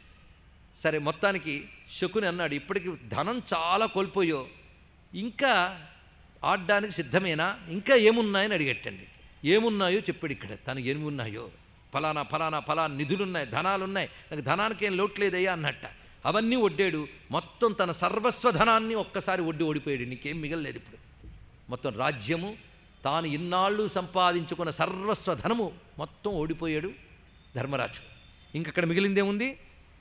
సరే మొత్తానికి శకుని అన్నాడు ఇప్పటికి ధనం చాలా కోల్పోయో ఇంకా ఆడడానికి సిద్ధమేనా ఇంకా ఏమున్నాయని అడిగట్టండి ఏమున్నాయో చెప్పాడు ఇక్కడ తను ఏమి ఉన్నాయో ఫలానా ఫలానా ఫలానా నిధులున్నాయి ధనాలున్నాయి నాకు ధనానికి ఏం లోట్లేదయ్యా అన్నట్ట అవన్నీ ఒడ్డాడు మొత్తం తన సర్వస్వ ధనాన్ని ఒక్కసారి ఒడ్డి ఓడిపోయాడు నీకేం మిగలలేదు ఇప్పుడు మొత్తం రాజ్యము తాను ఇన్నాళ్ళు సంపాదించుకున్న సర్వస్వ ధనము మొత్తం ఓడిపోయాడు ధర్మరాజు ఇంకక్కడ మిగిలిందేముంది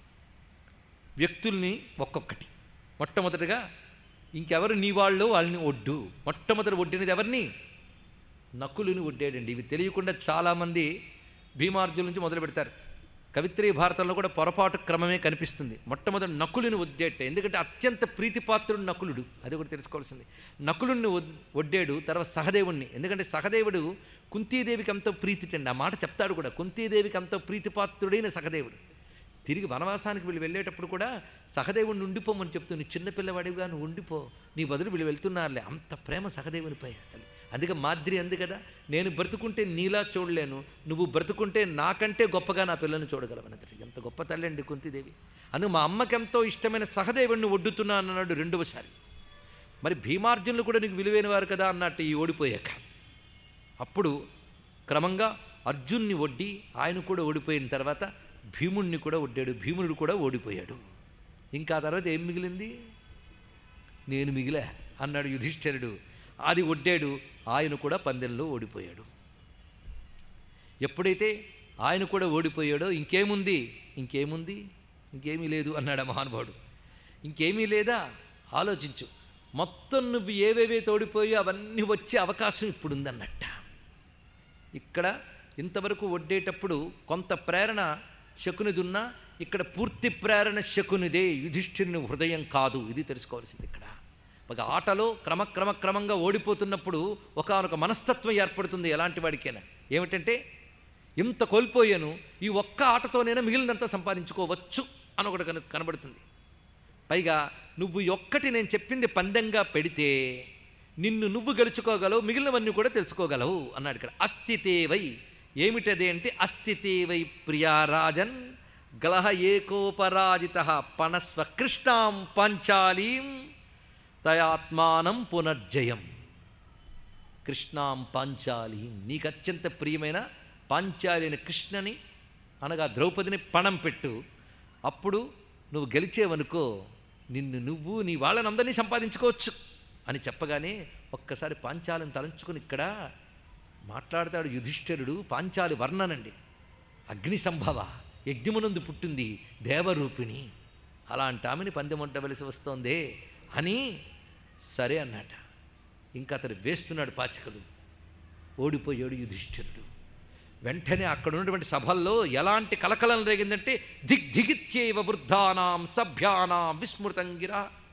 వ్యక్తుల్ని ఒక్కొక్కటి మొట్టమొదటిగా ఇంకెవరు నీ వాళ్ళు వాళ్ళని ఒడ్డు మొట్టమొదటి ఒడ్డినది ఎవరిని నకులుని ఒడ్డాడండి ఇవి తెలియకుండా చాలామంది భీమార్జుల నుంచి మొదలు పెడతారు కవిత్రీ భారతంలో కూడా పొరపాటు క్రమమే కనిపిస్తుంది మొట్టమొదటి నకులుని వడ్డేట ఎందుకంటే అత్యంత ప్రీతిపాత్రుడు నకులుడు అది కూడా తెలుసుకోవాల్సింది నకులుణ్ణి వద్- వడ్డాడు తర్వాత సహదేవుణ్ణి ఎందుకంటే సహదేవుడు కుంతీదేవికి అంత ప్రీతిటండి ఆ మాట చెప్తాడు కూడా కుంతీదేవికి అంత ప్రీతిపాత్రుడైన సహదేవుడు తిరిగి వనవాసానికి వీళ్ళు వెళ్ళేటప్పుడు కూడా సహదేవుడిని ఉండిపోమని చెప్తుంది చిన్నపిల్లవాడివిగా నువ్వు ఉండిపో నీ బదులు వీళ్ళు వెళ్తున్నారులే అంత ప్రేమ సహదేవునిపై తల్లి అందుకే మాద్రి అంది కదా నేను బ్రతుకుంటే నీలా చూడలేను నువ్వు బ్రతుకుంటే నాకంటే గొప్పగా నా పిల్లని చూడగలవనది ఎంత గొప్ప తల్లి అండి కుంతిదేవి అందుకు మా అమ్మకి ఎంతో ఇష్టమైన సహదేవుడిని ఒడ్డుతున్నా అన్నాడు రెండవసారి మరి భీమార్జునులు కూడా నీకు విలువైన వారు కదా అన్నట్టు ఈ ఓడిపోయాక అప్పుడు క్రమంగా అర్జున్ని ఒడ్డి ఆయన కూడా ఓడిపోయిన తర్వాత భీముణ్ణి కూడా ఒడ్డాడు భీముడు కూడా ఓడిపోయాడు ఇంకా ఆ తర్వాత ఏం మిగిలింది నేను మిగిలా అన్నాడు యుధిష్ఠిరుడు అది ఒడ్డాడు ఆయన కూడా పందెంలో ఓడిపోయాడు ఎప్పుడైతే ఆయన కూడా ఓడిపోయాడో ఇంకేముంది ఇంకేముంది ఇంకేమీ లేదు అన్నాడు ఆ మహానుభావుడు ఇంకేమీ లేదా ఆలోచించు మొత్తం నువ్వు ఏవేవైతే ఓడిపోయో అవన్నీ వచ్చే అవకాశం ఇప్పుడుందన్నట్ట ఇక్కడ ఇంతవరకు వడ్డేటప్పుడు కొంత ప్రేరణ శకునిది ఉన్నా ఇక్కడ పూర్తి ప్రేరణ శకునిదే యుధిష్ఠిరుని హృదయం కాదు ఇది తెలుసుకోవాల్సింది ఇక్కడ ఒక ఆటలో క్రమక్రమ క్రమంగా ఓడిపోతున్నప్పుడు ఒకనొక మనస్తత్వం ఏర్పడుతుంది ఎలాంటి వాడికైనా ఏమిటంటే ఇంత కోల్పోయాను ఈ ఒక్క ఆటతోనైనా మిగిలినంత సంపాదించుకోవచ్చు అని ఒకటి కన కనబడుతుంది పైగా నువ్వు ఈ ఒక్కటి నేను చెప్పింది పందెంగా పెడితే నిన్ను నువ్వు గెలుచుకోగలవు మిగిలినవన్నీ కూడా తెలుసుకోగలవు అన్నాడు ఇక్కడ అస్థితేవై ఏమిటది అంటే అస్థితేవై ప్రియారాజన్ గలహ ఏకోపరాజిత పనస్వ కృష్ణాం పాంచాలీం తయాత్మానం పునర్జయం కృష్ణాం పాంచాలీం నీకు అత్యంత ప్రియమైన పాంచాలి అయిన కృష్ణని అనగా ద్రౌపదిని పణం పెట్టు అప్పుడు నువ్వు గెలిచేవనుకో నిన్ను నువ్వు నీ వాళ్ళనందరినీ సంపాదించుకోవచ్చు అని చెప్పగానే ఒక్కసారి పాంచాలిని తలంచుకుని ఇక్కడ మాట్లాడతాడు యుధిష్ఠిరుడు పాంచాలి వర్ణనండి అగ్ని సంభవ యజ్ఞమునందు పుట్టింది దేవరూపిణి అలాంటి ఆమెని పందెమంటవలసి వస్తోందే అని సరే అన్నట ఇంకా అతడు వేస్తున్నాడు పాచికలు ఓడిపోయాడు యుధిష్ఠిరుడు వెంటనే అక్కడ ఉన్నటువంటి సభల్లో ఎలాంటి కలకలం రేగిందంటే దిగ్ దిగిత్యేవ వృద్ధానాం సభ్యానాం విస్మృతంగిర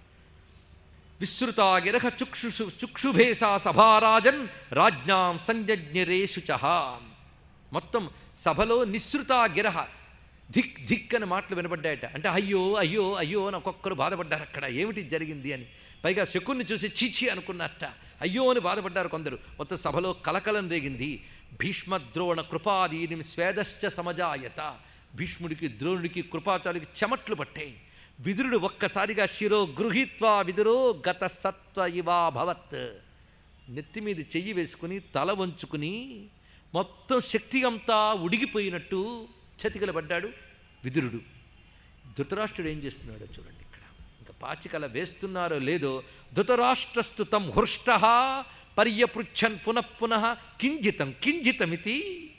విస్తృతాగిరహ చుక్షుషు చుక్షుభేసా సభారాజన్ రాజ్ఞాం సంజజ్ఞరేషు చహ మొత్తం సభలో నిస్సృతాగిరహ ధిక్ ధిక్ అని మాటలు వినబడ్డాయట అంటే అయ్యో అయ్యో అయ్యో అని ఒక్కొక్కరు బాధపడ్డారు అక్కడ ఏమిటి జరిగింది అని పైగా శకుని చూసి చీచి అనుకున్నట్ట అయ్యో అని బాధపడ్డారు కొందరు మొత్తం సభలో కలకలం రేగింది భీష్మద్రోణ కృపాదీని స్వేదశ్చ సమజాయత భీష్ముడికి ద్రోణుడికి కృపాచార్యుడికి చెమట్లు పట్టాయి విదురుడు ఒక్కసారిగా శిరో గృహీత్వా విదురో గత సత్వ ఇవా భవత్ నెత్తి మీద చెయ్యి వేసుకుని తల వంచుకుని మొత్తం శక్తి అంతా ఉడిగిపోయినట్టు చతికిలబడ్డాడు విదురుడు ధృతరాష్ట్రుడు ఏం చేస్తున్నాడో చూడండి ఇక్కడ ఇంకా పాచికల వేస్తున్నారో లేదో ధృతరాష్ట్రస్తు తం హృష్ట పర్యపృచ్ఛన్ పునః పునః కింజితం కింజితమితి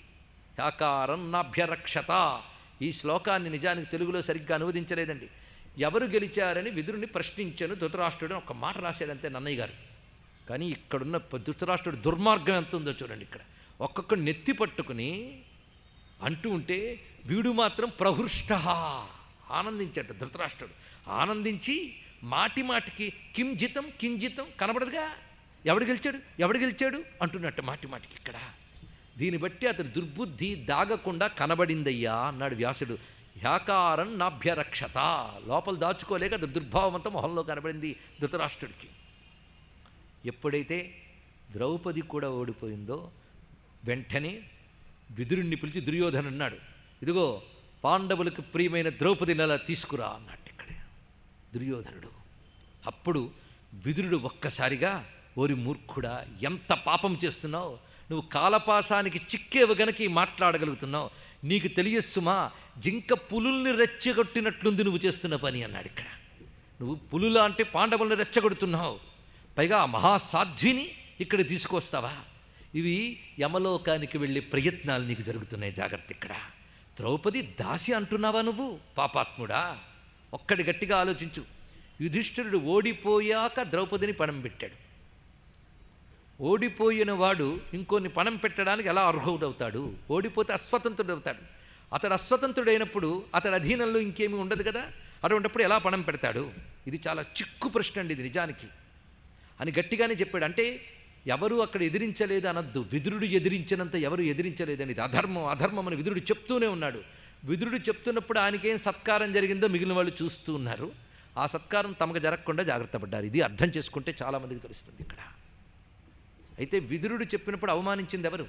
ఆకారం నాభ్యరక్షత ఈ శ్లోకాన్ని నిజానికి తెలుగులో సరిగ్గా అనువదించలేదండి ఎవరు గెలిచారని విదురుని ప్రశ్నించాను ధృతరాష్ట్రుడు అని ఒక మాట రాశాడంతే నన్నయ్య గారు కానీ ఇక్కడున్న ప- ధృతరాష్ట్రుడు దుర్మార్గం ఎంత ఉందో చూడండి ఇక్కడ ఒక్కొక్కడు నెత్తి పట్టుకుని అంటూ ఉంటే వీడు మాత్రం ప్రహృష్ట ఆనందించాడు ధృతరాష్ట్రుడు ఆనందించి మాటి మాటికి కిం జితం కింజితం కనబడదుగా ఎవడు గెలిచాడు ఎవడు గెలిచాడు అంటున్నట్టు మాటి మాటికి ఇక్కడ దీన్ని బట్టి అతని దుర్బుద్ధి దాగకుండా కనబడిందయ్యా అన్నాడు వ్యాసుడు హ్యాకారం నాభ్యరక్షత లోపల దాచుకోలేక అది దుర్భావం అంతా మొహంలో కనబడింది ధృతరాష్ట్రుడికి ఎప్పుడైతే ద్రౌపది కూడా ఓడిపోయిందో వెంటనే విదురుణ్ణి పిలిచి దుర్యోధను అన్నాడు ఇదిగో పాండవులకు ప్రియమైన ద్రౌపదిని అలా తీసుకురా అన్నట్టు ఇక్కడే దుర్యోధనుడు అప్పుడు విదురుడు ఒక్కసారిగా ఓరి మూర్ఖుడా ఎంత పాపం చేస్తున్నావు నువ్వు కాలపాసానికి చిక్కేవు గనక ఈ మాట్లాడగలుగుతున్నావు నీకు తెలియస్సుమా జింక పులుల్ని రెచ్చగొట్టినట్లుంది నువ్వు చేస్తున్న పని అన్నాడు ఇక్కడ నువ్వు పులులా అంటే పాండవుల్ని రెచ్చగొడుతున్నావు పైగా ఆ మహాసాధ్విని ఇక్కడ తీసుకొస్తావా ఇవి యమలోకానికి వెళ్ళే ప్రయత్నాలు నీకు జరుగుతున్నాయి జాగ్రత్త ఇక్కడ ద్రౌపది దాసి అంటున్నావా నువ్వు పాపాత్ముడా ఒక్కడి గట్టిగా ఆలోచించు యుధిష్ఠిరుడు ఓడిపోయాక ద్రౌపదిని పణం పెట్టాడు ఓడిపోయిన వాడు ఇంకొన్ని పణం పెట్టడానికి ఎలా అర్హుడవుతాడు ఓడిపోతే అస్వతంత్రుడవుతాడు అతడు అస్వతంత్రుడైనప్పుడు అతడి అధీనంలో ఇంకేమీ ఉండదు కదా అటువంటిప్పుడు ఎలా పణం పెడతాడు ఇది చాలా చిక్కు ప్రశ్న అండి ఇది నిజానికి అని గట్టిగానే చెప్పాడు అంటే ఎవరు అక్కడ ఎదిరించలేదు అనొద్దు విదురుడు ఎదిరించినంత ఎవరు ఎదిరించలేదని ఇది అధర్మం అధర్మం అని విదురుడు చెప్తూనే ఉన్నాడు విదురుడు చెప్తున్నప్పుడు ఆయనకేం సత్కారం జరిగిందో మిగిలిన వాళ్ళు చూస్తూ ఉన్నారు ఆ సత్కారం తమకు జరగకుండా జాగ్రత్త పడ్డారు ఇది అర్థం చేసుకుంటే చాలామందికి తెలుస్తుంది ఇక్కడ అయితే విదురుడు చెప్పినప్పుడు అవమానించింది ఎవరు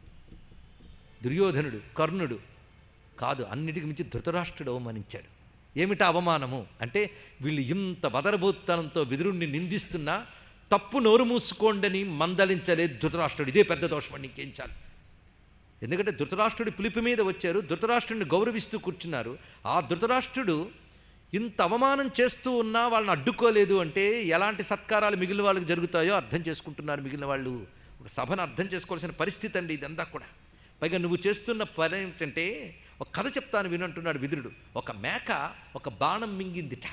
దుర్యోధనుడు కర్ణుడు కాదు అన్నిటికి మించి ధృతరాష్ట్రుడు అవమానించాడు ఏమిటా అవమానము అంటే వీళ్ళు ఇంత వదరబోత్తనంతో విదురుణ్ణి నిందిస్తున్నా తప్పు నోరు మూసుకోండని మందలించలేదు ధృతరాష్ట్రుడు ఇదే పెద్ద దోషం నీకేం చాలు ఎందుకంటే ధృతరాష్ట్రుడి పిలుపు మీద వచ్చారు ధృతరాష్ట్రుడిని గౌరవిస్తూ కూర్చున్నారు ఆ ధృతరాష్ట్రుడు ఇంత అవమానం చేస్తూ ఉన్నా వాళ్ళని అడ్డుకోలేదు అంటే ఎలాంటి సత్కారాలు మిగిలిన వాళ్ళకి జరుగుతాయో అర్థం చేసుకుంటున్నారు మిగిలిన వాళ్ళు ఒక సభను అర్థం చేసుకోవాల్సిన పరిస్థితి అండి ఇదంతా కూడా పైగా నువ్వు చేస్తున్న పని ఏమిటంటే ఒక కథ చెప్తాను వినంటున్నాడు విదురుడు ఒక మేక ఒక బాణం మింగిందిట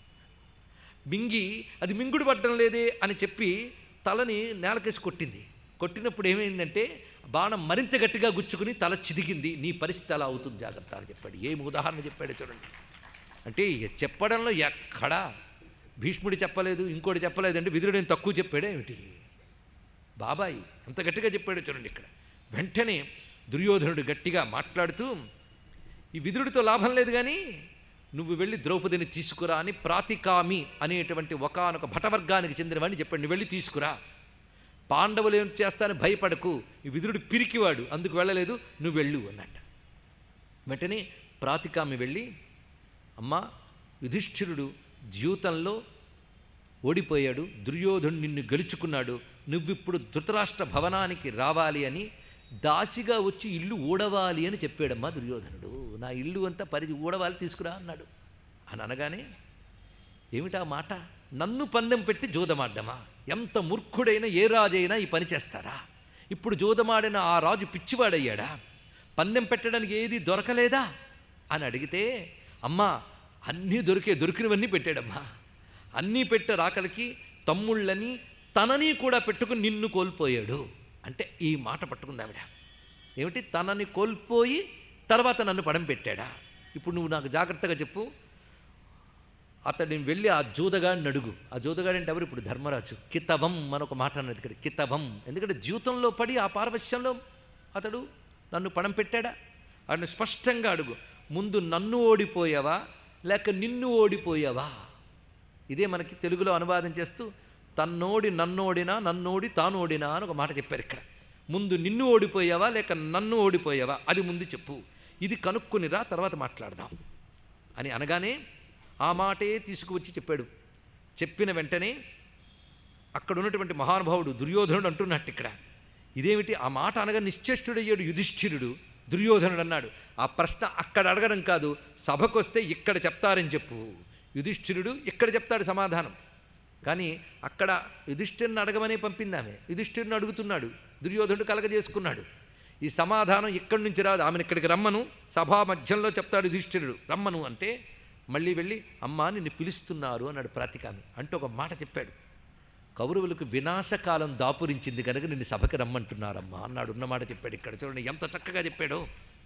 మింగి అది మింగుడు పట్టడం లేదే అని చెప్పి తలని నేలకేసి కొట్టింది కొట్టినప్పుడు ఏమైందంటే బాణం మరింత గట్టిగా గుచ్చుకుని తల చిదిగింది నీ పరిస్థితి అలా అవుతుంది జాగ్రత్త అని చెప్పాడు ఏమి ఉదాహరణ చెప్పాడు చూడండి అంటే ఇక చెప్పడంలో ఎక్కడా భీష్ముడు చెప్పలేదు ఇంకోటి చెప్పలేదు అంటే విదురుడేం తక్కువ చెప్పాడే ఏమిటి బాబాయ్ అంత గట్టిగా చెప్పాడు చూడండి ఇక్కడ వెంటనే దుర్యోధనుడు గట్టిగా మాట్లాడుతూ ఈ విదురుడితో లాభం లేదు కానీ నువ్వు వెళ్ళి ద్రౌపదిని తీసుకురా అని ప్రాతికామి అనేటువంటి ఒకానొక భటవర్గానికి చెందినవాడిని చెప్పాడు నువ్వు వెళ్ళి తీసుకురా పాండవులు ఏం చేస్తానని భయపడకు ఈ విదురుడు పిరికివాడు అందుకు వెళ్ళలేదు నువ్వు వెళ్ళు అన్నట్ట వెంటనే ప్రాతికామి వెళ్ళి అమ్మా యుధిష్ఠిరుడు ద్యూతంలో ఓడిపోయాడు దుర్యోధను నిన్ను గెలుచుకున్నాడు నువ్విప్పుడు ధృతరాష్ట్ర భవనానికి రావాలి అని దాసిగా వచ్చి ఇల్లు ఊడవాలి అని చెప్పాడమ్మా దుర్యోధనుడు నా ఇల్లు అంతా పరిధి ఊడవాలి తీసుకురా అన్నాడు అని అనగానే ఏమిటా మాట నన్ను పందెం పెట్టి జోదమాడ్డమా ఎంత మూర్ఖుడైనా ఏ రాజైనా ఈ పని చేస్తారా ఇప్పుడు జోదమాడిన ఆ రాజు పిచ్చివాడయ్యాడా పందెం పెట్టడానికి ఏది దొరకలేదా అని అడిగితే అమ్మా అన్నీ దొరికే దొరికినవన్నీ పెట్టాడమ్మా అన్నీ పెట్టే రాకలికి తమ్ముళ్ళని తనని కూడా పెట్టుకుని నిన్ను కోల్పోయాడు అంటే ఈ మాట పట్టుకుంది ఆవిడ ఏమిటి తనని కోల్పోయి తర్వాత నన్ను పడం పెట్టాడా ఇప్పుడు నువ్వు నాకు జాగ్రత్తగా చెప్పు అతడిని వెళ్ళి ఆ జూదగాడిని అడుగు ఆ జూదగాడు అంటే ఎవరు ఇప్పుడు ధర్మరాజు కితవం మనొక మాట అన్నది ఇక్కడ కితవం ఎందుకంటే జీవితంలో పడి ఆ పారవశ్యంలో అతడు నన్ను పణం పెట్టాడా అతను స్పష్టంగా అడుగు ముందు నన్ను ఓడిపోయావా లేక నిన్ను ఓడిపోయావా ఇదే మనకి తెలుగులో అనువాదం చేస్తూ తన్నోడి నన్నోడినా నన్నోడి తాను ఓడినా అని ఒక మాట చెప్పారు ఇక్కడ ముందు నిన్ను ఓడిపోయావా లేక నన్ను ఓడిపోయావా అది ముందు చెప్పు ఇది కనుక్కునిరా తర్వాత మాట్లాడదాం అని అనగానే ఆ మాటే తీసుకువచ్చి చెప్పాడు చెప్పిన వెంటనే అక్కడ ఉన్నటువంటి మహానుభావుడు దుర్యోధనుడు అంటున్నట్టు ఇక్కడ ఇదేమిటి ఆ మాట అనగా నిశ్చేష్టుడయ్యాడు యుధిష్ఠిరుడు దుర్యోధనుడు అన్నాడు ఆ ప్రశ్న అక్కడ అడగడం కాదు సభకొస్తే ఇక్కడ చెప్తారని చెప్పు యుధిష్ఠిరుడు ఇక్కడ చెప్తాడు సమాధానం కానీ అక్కడ యుధిష్ఠిరుని అడగమనే పంపింది ఆమె యుధిష్ఠిరుని అడుగుతున్నాడు దుర్యోధనుడు కలగజేసుకున్నాడు ఈ సమాధానం ఇక్కడి నుంచి రాదు ఆమెను ఇక్కడికి రమ్మను సభా మధ్యంలో చెప్తాడు యుధిష్ఠిరుడు రమ్మను అంటే మళ్ళీ వెళ్ళి అమ్మా నిన్ను పిలుస్తున్నారు అన్నాడు ప్రాతికామి అంటే ఒక మాట చెప్పాడు కౌరవులకు వినాశకాలం దాపురించింది కనుక నిన్ను సభకి రమ్మంటున్నారమ్మా అన్నాడు ఉన్నమాట చెప్పాడు ఇక్కడ చూడండి ఎంత చక్కగా చెప్పాడో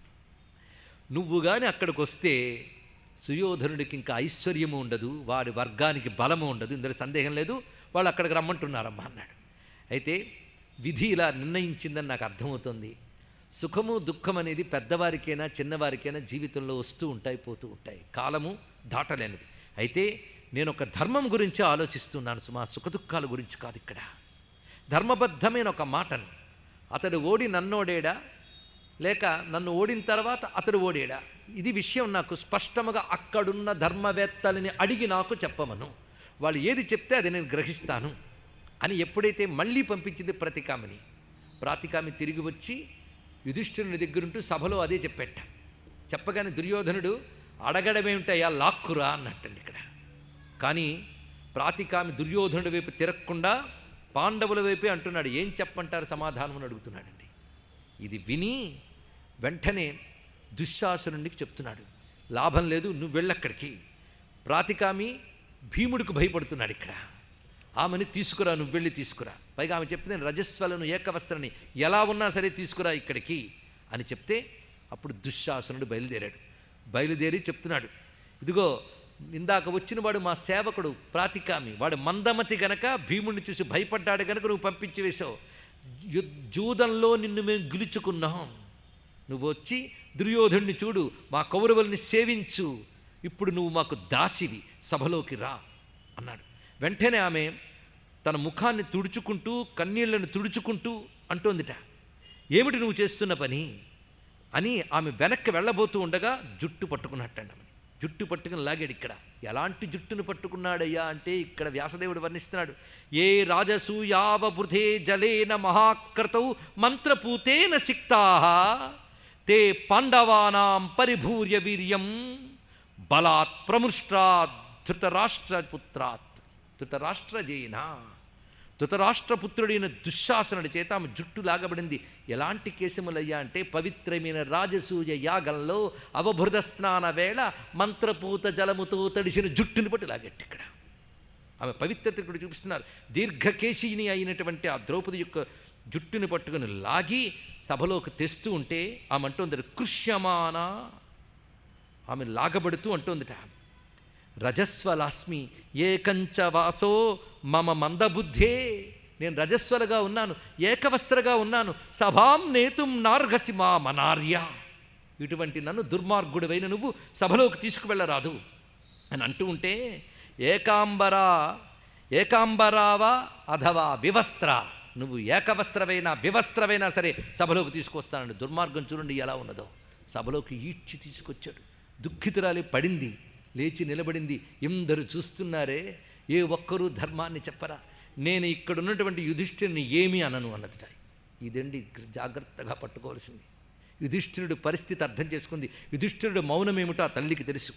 నువ్వు కానీ అక్కడికి వస్తే సుయోధనుడికి ఇంకా ఐశ్వర్యము ఉండదు వాడి వర్గానికి బలము ఉండదు ఇందులో సందేహం లేదు వాళ్ళు అక్కడికి రమ్మంటున్నారమ్మా అన్నాడు అయితే విధి ఇలా నిర్ణయించిందని నాకు అర్థమవుతుంది సుఖము దుఃఖం అనేది పెద్దవారికైనా చిన్నవారికైనా జీవితంలో వస్తూ ఉంటాయి పోతూ ఉంటాయి కాలము దాటలేనిది అయితే నేను ఒక ధర్మం గురించి ఆలోచిస్తున్నాను సుమా సుఖదుఖాల గురించి కాదు ఇక్కడ ధర్మబద్ధమైన ఒక మాటను అతడు ఓడి నన్నోడేడా లేక నన్ను ఓడిన తర్వాత అతడు ఓడేడా ఇది విషయం నాకు స్పష్టముగా అక్కడున్న ధర్మవేత్తలని అడిగి నాకు చెప్పమను వాళ్ళు ఏది చెప్తే అది నేను గ్రహిస్తాను అని ఎప్పుడైతే మళ్ళీ పంపించింది ప్రతికామిని ప్రాతికామి తిరిగి వచ్చి యుధిష్ఠిరుని దగ్గరుంటూ సభలో అదే చెప్పేట చెప్పగానే దుర్యోధనుడు అడగడమేమిటయ్యా లాక్కురా అన్నట్టండి ఇక్కడ కానీ ప్రాతికామి దుర్యోధనుడి వైపు తిరగకుండా పాండవుల వైపే అంటున్నాడు ఏం చెప్పంటారు సమాధానం అని అడుగుతున్నాడండి ఇది విని వెంటనే దుశ్శాసనుడికి చెప్తున్నాడు లాభం లేదు నువ్వు వెళ్ళక్కడికి ప్రాతికామి భీముడికి భయపడుతున్నాడు ఇక్కడ ఆమెని తీసుకురా నువ్వు వెళ్ళి తీసుకురా పైగా ఆమె చెప్పింది రజస్వలను ఏకవస్త్రని ఎలా ఉన్నా సరే తీసుకురా ఇక్కడికి అని చెప్తే అప్పుడు దుశ్శాసనుడు బయలుదేరాడు బయలుదేరి చెప్తున్నాడు ఇదిగో ఇందాక వచ్చిన వాడు మా సేవకుడు ప్రాతికామి వాడు మందమతి గనక భీముడిని చూసి భయపడ్డాడు గనక నువ్వు పంపించి వేశావు యు- జూదంలో నిన్ను మేము గెలుచుకున్నాం నువ్వు వచ్చి దుర్యోధుణ్ణి చూడు మా కౌరవుల్ని సేవించు ఇప్పుడు నువ్వు మాకు దాసివి సభలోకి రా అన్నాడు వెంటనే ఆమె తన ముఖాన్ని తుడుచుకుంటూ కన్నీళ్లను తుడుచుకుంటూ అంటోందిట ఏమిటి నువ్వు చేస్తున్న పని అని ఆమె వెనక్కి వెళ్ళబోతూ ఉండగా జుట్టు పట్టుకున్నట్టండి ఆమె జుట్టు పట్టుకుని లాగాడు ఇక్కడ ఎలాంటి జుట్టును పట్టుకున్నాడయ్యా అంటే ఇక్కడ వ్యాసదేవుడు వర్ణిస్తున్నాడు ఏ రాజసూయావబృధే జలేన మహాక్రతౌ మంత్రపూతేన సిక్తాః తే పాండవానాం పరిభూర్య వీర్యం బలాత్ ప్రమృష్ట్రాత్ ధృతరాష్ట్రపుత్రాత్ ధృతరాష్ట్రజేన ధృతరాష్ట్రపుత్రుడైన దుశ్శాసనుడి చేత ఆమె జుట్టు లాగబడింది ఎలాంటి కేశములయ్యా అంటే పవిత్రమైన రాజసూయ యాగంలో అవభృత స్నాన వేళ మంత్రపూత జలముతో తడిసిన జుట్టుని బట్టి లాగట్టి ఇక్కడ ఆమె పవిత్రత ఇక్కడ చూపిస్తున్నారు దీర్ఘకేశిని అయినటువంటి ఆ ద్రౌపది యొక్క జుట్టుని పట్టుకుని లాగి సభలోకి తెస్తూ ఉంటే ఆమె అంటోంది కృష్యమాన ఆమె లాగబడుతూ అంటోందిట రజస్వలాస్మి ఏకంచ వాసో మమ మందబుద్ధే నేను రజస్వలుగా ఉన్నాను ఏకవస్త్రగా ఉన్నాను సభాం నేతుం నార్ఘసి మా మనార్య ఇటువంటి నన్ను దుర్మార్గుడివైన నువ్వు సభలోకి తీసుకువెళ్ళరాదు అని అంటూ ఉంటే ఏకాంబరా ఏకాంబరావా అథవా వివస్త్ర నువ్వు ఏకవస్త్రవైనా వివస్త్రవైనా సరే సభలోకి తీసుకొస్తానండి దుర్మార్గం చూడండి ఎలా ఉన్నదో సభలోకి ఈడ్చి తీసుకొచ్చాడు దుఃఖితురాలి పడింది లేచి నిలబడింది ఎందరు చూస్తున్నారే ఏ ఒక్కరూ ధర్మాన్ని చెప్పరా నేను ఇక్కడ ఉన్నటువంటి యుధిష్ఠిరుని ఏమీ అనను అన్నదిట ఇదండి జాగ్రత్తగా పట్టుకోవాల్సింది యుధిష్ఠిరుడు పరిస్థితి అర్థం చేసుకుంది యుధిష్ఠిరుడు మౌనమేమిటో ఆ తల్లికి తెలుసు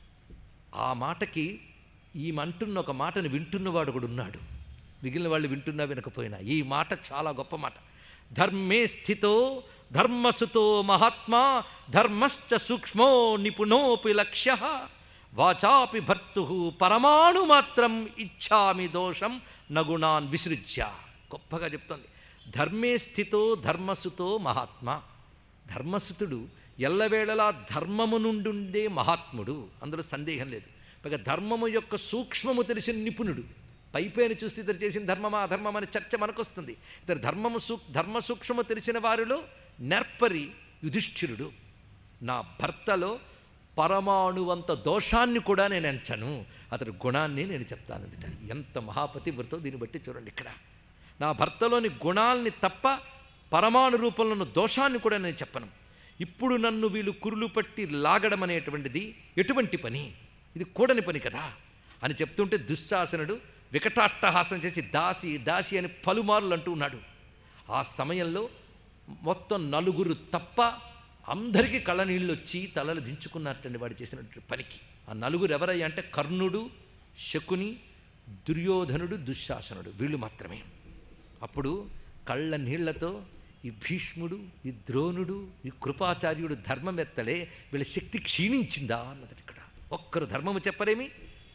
ఆ మాటకి ఈమంటున్న ఒక మాటను వింటున్నవాడు కూడా ఉన్నాడు మిగిలిన వాళ్ళు వింటున్నా వినకపోయినా ఈ మాట చాలా గొప్ప మాట ధర్మే స్థితో ధర్మసుతో మహాత్మా ధర్మశ్చ సూక్ష్మో నిపుణోపి లక్ష్య వాచాపి భర్తు పరమాణు మాత్రం ఇచ్చామి దోషం నగుణాన్ విసృజ్య గొప్పగా చెప్తోంది ధర్మే స్థితో ధర్మసుతో మహాత్మా ధర్మసుతుడు ఎల్లవేళలా ధర్మము నుండుండే మహాత్ముడు అందులో సందేహం లేదు పైగా ధర్మము యొక్క సూక్ష్మము తెలిసిన నిపుణుడు పైపైన చూస్తే ఇతరు చేసిన ధర్మమా అధర్మం అనే చర్చ మనకొస్తుంది ఇతరు ధర్మము సూ ధర్మ సూక్ష్మము తెలిసిన వారిలో నెర్పరి యుధిష్ఠిరుడు నా భర్తలో పరమాణువంత దోషాన్ని కూడా నేను ఎంచను అతడి గుణాన్ని నేను చెప్తాను అందుట ఎంత మహాపతివ్రతో దీన్ని బట్టి చూడండి ఇక్కడ నా భర్తలోని గుణాల్ని తప్ప పరమాణు రూపంలో ఉన్న దోషాన్ని కూడా నేను చెప్పను ఇప్పుడు నన్ను వీళ్ళు కురులు పట్టి లాగడం అనేటువంటిది ఎటువంటి పని ఇది కూడని పని కదా అని చెప్తుంటే దుశ్శాసనుడు వికటాట్టహాసం చేసి దాసి దాసి అని పలుమార్లు అంటూ ఉన్నాడు ఆ సమయంలో మొత్తం నలుగురు తప్ప అందరికీ కళ్ళ నీళ్ళు వచ్చి తలలు దించుకున్నట్టండి వాడు చేసినటువంటి పనికి ఆ నలుగురు ఎవరయ్యా అంటే కర్ణుడు శకుని దుర్యోధనుడు దుశ్శాసనుడు వీళ్ళు మాత్రమే అప్పుడు కళ్ళ నీళ్లతో ఈ భీష్ముడు ఈ ద్రోణుడు ఈ కృపాచార్యుడు ధర్మం ఎత్తలే వీళ్ళ శక్తి క్షీణించిందా అన్నది ఇక్కడ ఒక్కరు ధర్మము చెప్పరేమి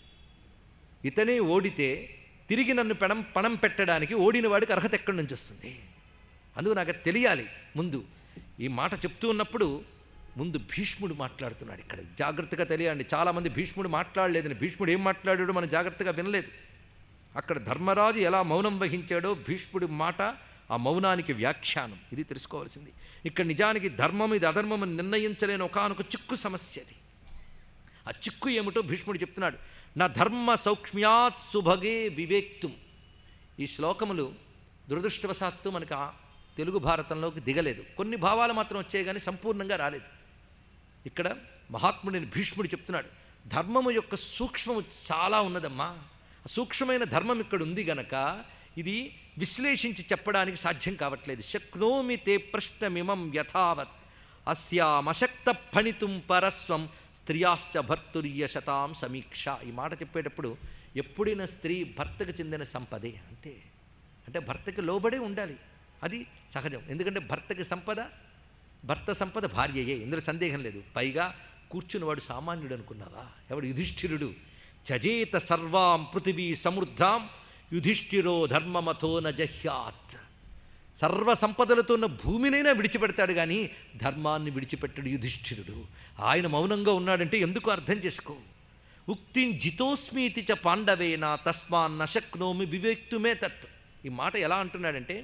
ఇతనే ఓడితే తిరిగి నన్ను పెడం పణం పెట్టడానికి ఓడిన వాడికి అర్హత ఎక్కడి నుంచి వస్తుంది అందుకు నాకు అది తెలియాలి ముందు ఈ మాట చెప్తూ ఉన్నప్పుడు ముందు భీష్ముడు మాట్లాడుతున్నాడు ఇక్కడ జాగ్రత్తగా తెలియండి చాలామంది భీష్ముడు మాట్లాడలేదని భీష్ముడు ఏం మాట్లాడాడో మనం జాగ్రత్తగా వినలేదు అక్కడ ధర్మరాజు ఎలా మౌనం వహించాడో భీష్ముడి మాట ఆ మౌనానికి వ్యాఖ్యానం ఇది తెలుసుకోవాల్సింది ఇక్కడ నిజానికి ధర్మం ఇది అధర్మం నిర్ణయించలేని ఒకనొక చిక్కు సమస్య అది ఆ చిక్కు ఏమిటో భీష్ముడు చెప్తున్నాడు నా ధర్మ సౌక్ష్మ్యాత్ సుభగే వివేక్తుం ఈ శ్లోకములు దురదృష్టవశాత్తు మనకు ఆ తెలుగు భారతంలోకి దిగలేదు కొన్ని భావాలు మాత్రం వచ్చాయి కానీ సంపూర్ణంగా రాలేదు ఇక్కడ మహాత్ముడిని భీష్ముడు చెప్తున్నాడు ధర్మము యొక్క సూక్ష్మము చాలా ఉన్నదమ్మా ఆ సూక్ష్మమైన ధర్మం ఇక్కడ ఉంది గనక ఇది విశ్లేషించి చెప్పడానికి సాధ్యం కావట్లేదు శక్నోమి తే ప్రశ్నమిమం యథావత్ అస్యామశక్త ఫణితుం పరస్వం స్త్రియాశ్చ భర్తుర్య శతాం సమీక్ష ఈ మాట చెప్పేటప్పుడు ఎప్పుడైనా స్త్రీ భర్తకు చెందిన సంపదే అంతే అంటే భర్తకి లోబడే ఉండాలి అది సహజం ఎందుకంటే భర్తకి సంపద భర్త సంపద భార్యయే ఇందులో సందేహం లేదు పైగా కూర్చున్నవాడు సామాన్యుడు అనుకున్నావా ఎవడు యుధిష్ఠిరుడు చజేత సర్వాం పృథివీ సమృద్ధాం యుధిష్ఠిరో ధర్మమథో నజహ్యాత్ సర్వ సంపదలతో ఉన్న భూమినైనా విడిచిపెడతాడు కానీ ధర్మాన్ని విడిచిపెట్టడు యుధిష్ఠిరుడు ఆయన మౌనంగా ఉన్నాడంటే ఎందుకు అర్థం చేసుకో ఉక్తిం జితోస్మీతి చ పాండవేనా తస్మాన్ నశక్నోమి వివేక్తుమే తత్ ఈ మాట ఎలా అంటున్నాడంటే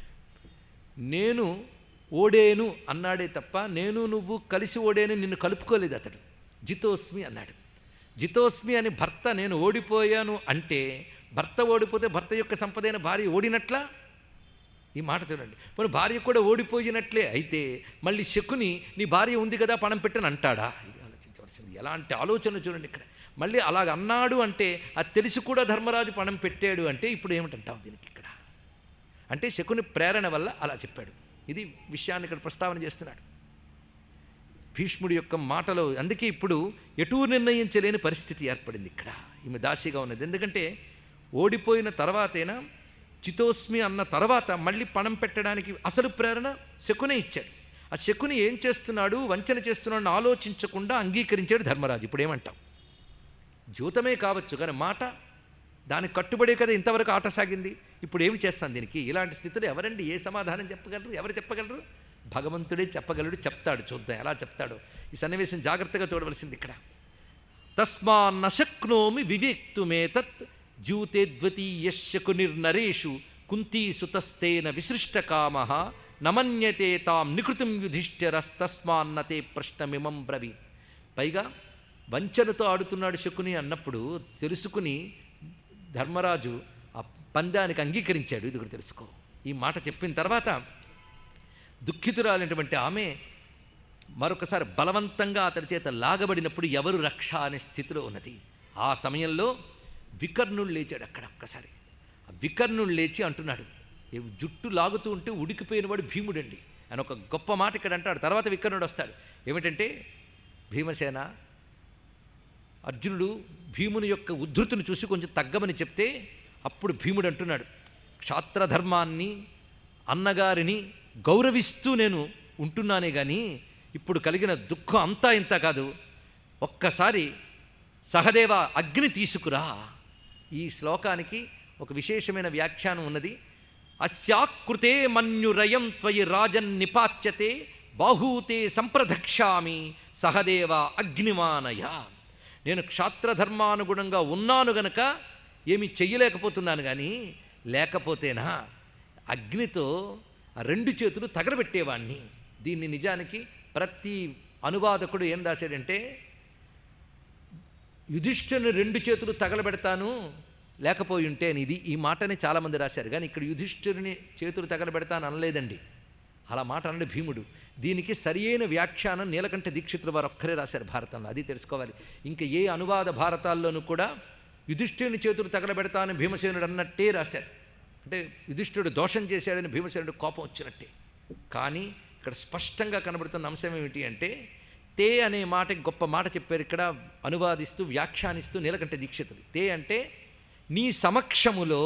నేను ఓడేను అన్నాడే తప్ప నేను నువ్వు కలిసి ఓడేను నిన్ను కలుపుకోలేదు అతడు జితోస్మి అన్నాడు జితోస్మి అని భర్త నేను ఓడిపోయాను అంటే భర్త ఓడిపోతే భర్త యొక్క సంపదైన భార్య ఓడినట్లా ఈ మాట చూడండి మరి భార్య కూడా ఓడిపోయినట్లే అయితే మళ్ళీ శకుని నీ భార్య ఉంది కదా పణం పెట్టని అంటాడా ఇది ఆలోచించవలసింది ఎలాంటి ఆలోచన చూడండి ఇక్కడ మళ్ళీ అలాగ అన్నాడు అంటే అది తెలిసి కూడా ధర్మరాజు పణం పెట్టాడు అంటే ఇప్పుడు ఏమిటంటావు దీనికి ఇక్కడ అంటే శకుని ప్రేరణ వల్ల అలా చెప్పాడు ఇది విషయాన్ని ఇక్కడ ప్రస్తావన చేస్తున్నాడు భీష్ముడి యొక్క మాటలో అందుకే ఇప్పుడు ఎటూ నిర్ణయించలేని పరిస్థితి ఏర్పడింది ఇక్కడ ఈమె దాసిగా ఉన్నది ఎందుకంటే ఓడిపోయిన తర్వాతైనా చితోస్మి అన్న తర్వాత మళ్ళీ పణం పెట్టడానికి అసలు ప్రేరణ శకునే ఇచ్చాడు ఆ శకుని ఏం చేస్తున్నాడు వంచన చేస్తున్నాడు అని ఆలోచించకుండా అంగీకరించాడు ధర్మరాజు ఇప్పుడు ఏమంటాం జూతమే కావచ్చు కానీ మాట దానికి కట్టుబడే కదా ఇంతవరకు ఆట సాగింది ఇప్పుడు ఏమి చేస్తాను దీనికి ఇలాంటి స్థితిలో ఎవరండి ఏ సమాధానం చెప్పగలరు ఎవరు చెప్పగలరు భగవంతుడే చెప్పగలడు చెప్తాడు చూద్దాం ఎలా చెప్తాడో ఈ సన్నివేశం జాగ్రత్తగా చూడవలసింది ఇక్కడ తస్మా నశక్నోమి వివేక్తుమేతత్ జూతే ద్వితీయశకునిర్నరేషు కుంతీసుతస్తేన విసృష్టకామ నమన్యతే తాం నికృతం యుధిష్ఠిరస్తస్మాన్నతే ప్రశ్నమిమం బ్రవీ పైగా వంచనతో ఆడుతున్నాడు శకుని అన్నప్పుడు తెలుసుకుని ధర్మరాజు ఆ పందానికి అంగీకరించాడు ఇది కూడా తెలుసుకో ఈ మాట చెప్పిన తర్వాత దుఃఖితురాలైనటువంటి ఆమె మరొకసారి బలవంతంగా అతడి చేత లాగబడినప్పుడు ఎవరు రక్ష అనే స్థితిలో ఉన్నది ఆ సమయంలో వికర్ణుడు లేచాడు అక్కడ ఒక్కసారి ఆ వికర్ణుడు లేచి అంటున్నాడు "ఏ జుట్టు లాగుతూ ఉంటే ఉడికిపోయినవాడు భీముడండి అని ఒక గొప్ప మాట ఇక్కడ అంటాడు తర్వాత వికర్ణుడు వస్తాడు ఏమిటంటే భీమసేన అర్జునుడు భీముని యొక్క ఉద్ధృతిని చూసి కొంచెం తగ్గమని చెప్తే అప్పుడు భీముడు అంటున్నాడు క్షాత్రధర్మాన్ని అన్నగారిని గౌరవిస్తూ నేను ఉంటున్నానే కానీ ఇప్పుడు కలిగిన దుఃఖం అంతా ఇంత కాదు ఒక్కసారి సహదేవ అగ్ని తీసుకురా ఈ శ్లోకానికి ఒక విశేషమైన వ్యాఖ్యానం ఉన్నది అస్యాకృతే మన్యురయం త్వయి రాజన్ నిపాచ్యతే బాహూతే సంప్రదక్షామి సహదేవ అగ్నిమానయ నేను క్షాత్రధర్మానుగుణంగా ఉన్నాను గనక ఏమి చెయ్యలేకపోతున్నాను కానీ లేకపోతేనా అగ్నితో ఆ రెండు చేతులు తగలబెట్టేవాణ్ణి దీన్ని నిజానికి ప్రతి అనువాదకుడు ఏం రాశాడంటే యుధిష్ఠుని రెండు చేతులు తగలబెడతాను లేకపోయి ఉంటే అని ఇది ఈ మాటని చాలామంది రాశారు కానీ ఇక్కడ యుధిష్ఠుని చేతులు తగలబెడతాను అనలేదండి అలా మాట అన్నది భీముడు దీనికి సరియైన వ్యాఖ్యానం నీలకంఠ దీక్షితులు వారు ఒక్కరే రాశారు భారతంలో అది తెలుసుకోవాలి ఇంకా ఏ అనువాద భారతాల్లోనూ కూడా యుధిష్ఠుని చేతులు తగలబెడతానని భీమసేనుడు అన్నట్టే రాశారు అంటే యుధిష్ఠుడు దోషం చేశాడని భీమసేనుడు కోపం వచ్చినట్టే కానీ ఇక్కడ స్పష్టంగా కనబడుతున్న అంశం ఏమిటి అంటే తే అనే మాటకి గొప్ప మాట చెప్పారు ఇక్కడ అనువాదిస్తూ వ్యాఖ్యానిస్తూ నీలకంఠ దీక్షితులు తే అంటే నీ సమక్షములో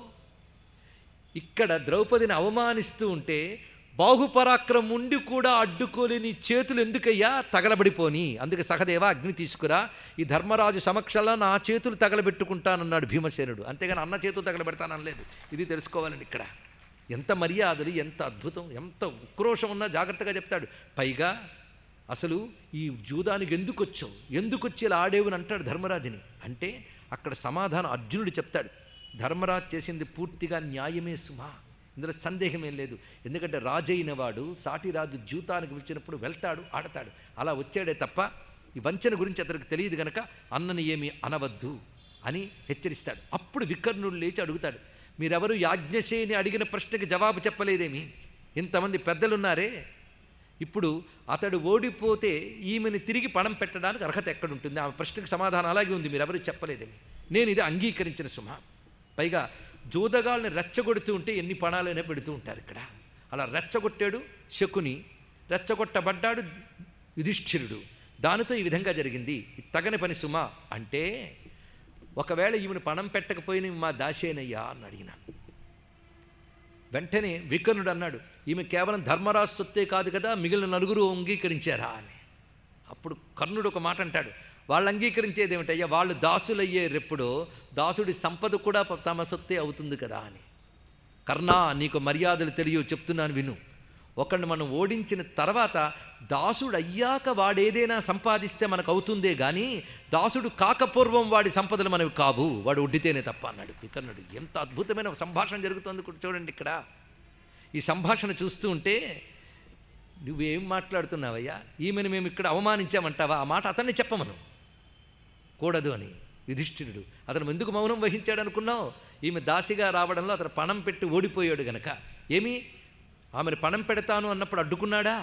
ఇక్కడ ద్రౌపదిని అవమానిస్తూ ఉంటే బాహుపరాక్రమం ఉండి కూడా అడ్డుకోలేని చేతులు ఎందుకయ్యా తగలబడిపోని అందుకే సహదేవ అగ్ని తీసుకురా ఈ ధర్మరాజు సమక్షంలో నా చేతులు తగలబెట్టుకుంటానన్నాడు భీమసేనుడు అంతేగాని అన్న చేతులు తగలబెడతాననలేదు ఇది తెలుసుకోవాలండి ఇక్కడ ఎంత మర్యాదలు ఎంత అద్భుతం ఎంత ఉక్రోషం ఉన్నా జాగ్రత్తగా చెప్తాడు పైగా అసలు ఈ జూదానికి ఎందుకు వచ్చావు ఎందుకు వచ్చి ఇలా ఆడేవని అంటాడు ధర్మరాజుని అంటే అక్కడ సమాధానం అర్జునుడు చెప్తాడు ధర్మరాజు చేసింది పూర్తిగా న్యాయమే సుమా ఇందులో సందేహం ఏం లేదు ఎందుకంటే రాజైన వాడు సాటి రాజు జూతానికి పిలిచినప్పుడు వెళ్తాడు ఆడతాడు అలా వచ్చాడే తప్ప ఈ వంచన గురించి అతనికి తెలియదు గనక అన్నని ఏమీ అనవద్దు అని హెచ్చరిస్తాడు అప్పుడు వికర్ణుడు లేచి అడుగుతాడు మీరెవరు యాజ్ఞశేని అడిగిన ప్రశ్నకి జవాబు చెప్పలేదేమి ఇంతమంది పెద్దలున్నారే ఇప్పుడు అతడు ఓడిపోతే ఈమెను తిరిగి పణం పెట్టడానికి అర్హత ఎక్కడుంటుంది ఆ ప్రశ్నకు సమాధానం అలాగే ఉంది మీరు ఎవరు చెప్పలేదేమి నేను ఇది అంగీకరించిన సుమ పైగా జోదగాళ్ళని రెచ్చగొడుతూ ఉంటే ఎన్ని పణాలైనా పెడుతూ ఉంటారు ఇక్కడ అలా రెచ్చగొట్టాడు శకుని రెచ్చగొట్టబడ్డాడు యుధిష్ఠిరుడు దానితో ఈ విధంగా జరిగింది ఇది తగని పని సుమ అంటే ఒకవేళ ఈమెను పణం పెట్టకపోయిన మా దాసేనయ్యా అని అడిగిన వెంటనే వికర్ణుడు అన్నాడు ఈమె కేవలం ధర్మరాజు సొత్తే కాదు కదా మిగిలిన నలుగురు అంగీకరించారా అని అప్పుడు కర్ణుడు ఒక మాట అంటాడు వాళ్ళు అంగీకరించేది ఏమిటయ్యా వాళ్ళు దాసులయ్యే రెప్పుడో దాసుడి సంపద కూడా తమ సొత్తే అవుతుంది కదా అని కర్ణా నీకు మర్యాదలు తెలియవు చెప్తున్నాను విను ఒకడిని మనం ఓడించిన తర్వాత దాసుడు అయ్యాక వాడేదైనా సంపాదిస్తే మనకు అవుతుందే కానీ దాసుడు కాకపూర్వం వాడి సంపదలు మనవి కావు వాడు ఒడ్డితేనే తప్ప అన్నాడు వికర్ణుడు ఎంత అద్భుతమైన ఒక సంభాషణ జరుగుతుంది కూడా చూడండి ఇక్కడ ఈ సంభాషణ చూస్తూ ఉంటే నువ్వేం మాట్లాడుతున్నావయ్యా ఈమెను మేము ఇక్కడ అవమానించామంటావా ఆ మాట అతన్ని చెప్పమను కూడదు అని యుధిష్ఠిరుడు అతను ఎందుకు మౌనం వహించాడు అనుకున్నావు ఈమె దాసిగా రావడంలో అతను పణం పెట్టి ఓడిపోయాడు గనక ఏమి ఆమెను పణం పెడతాను అన్నప్పుడు అడ్డుకున్నాడా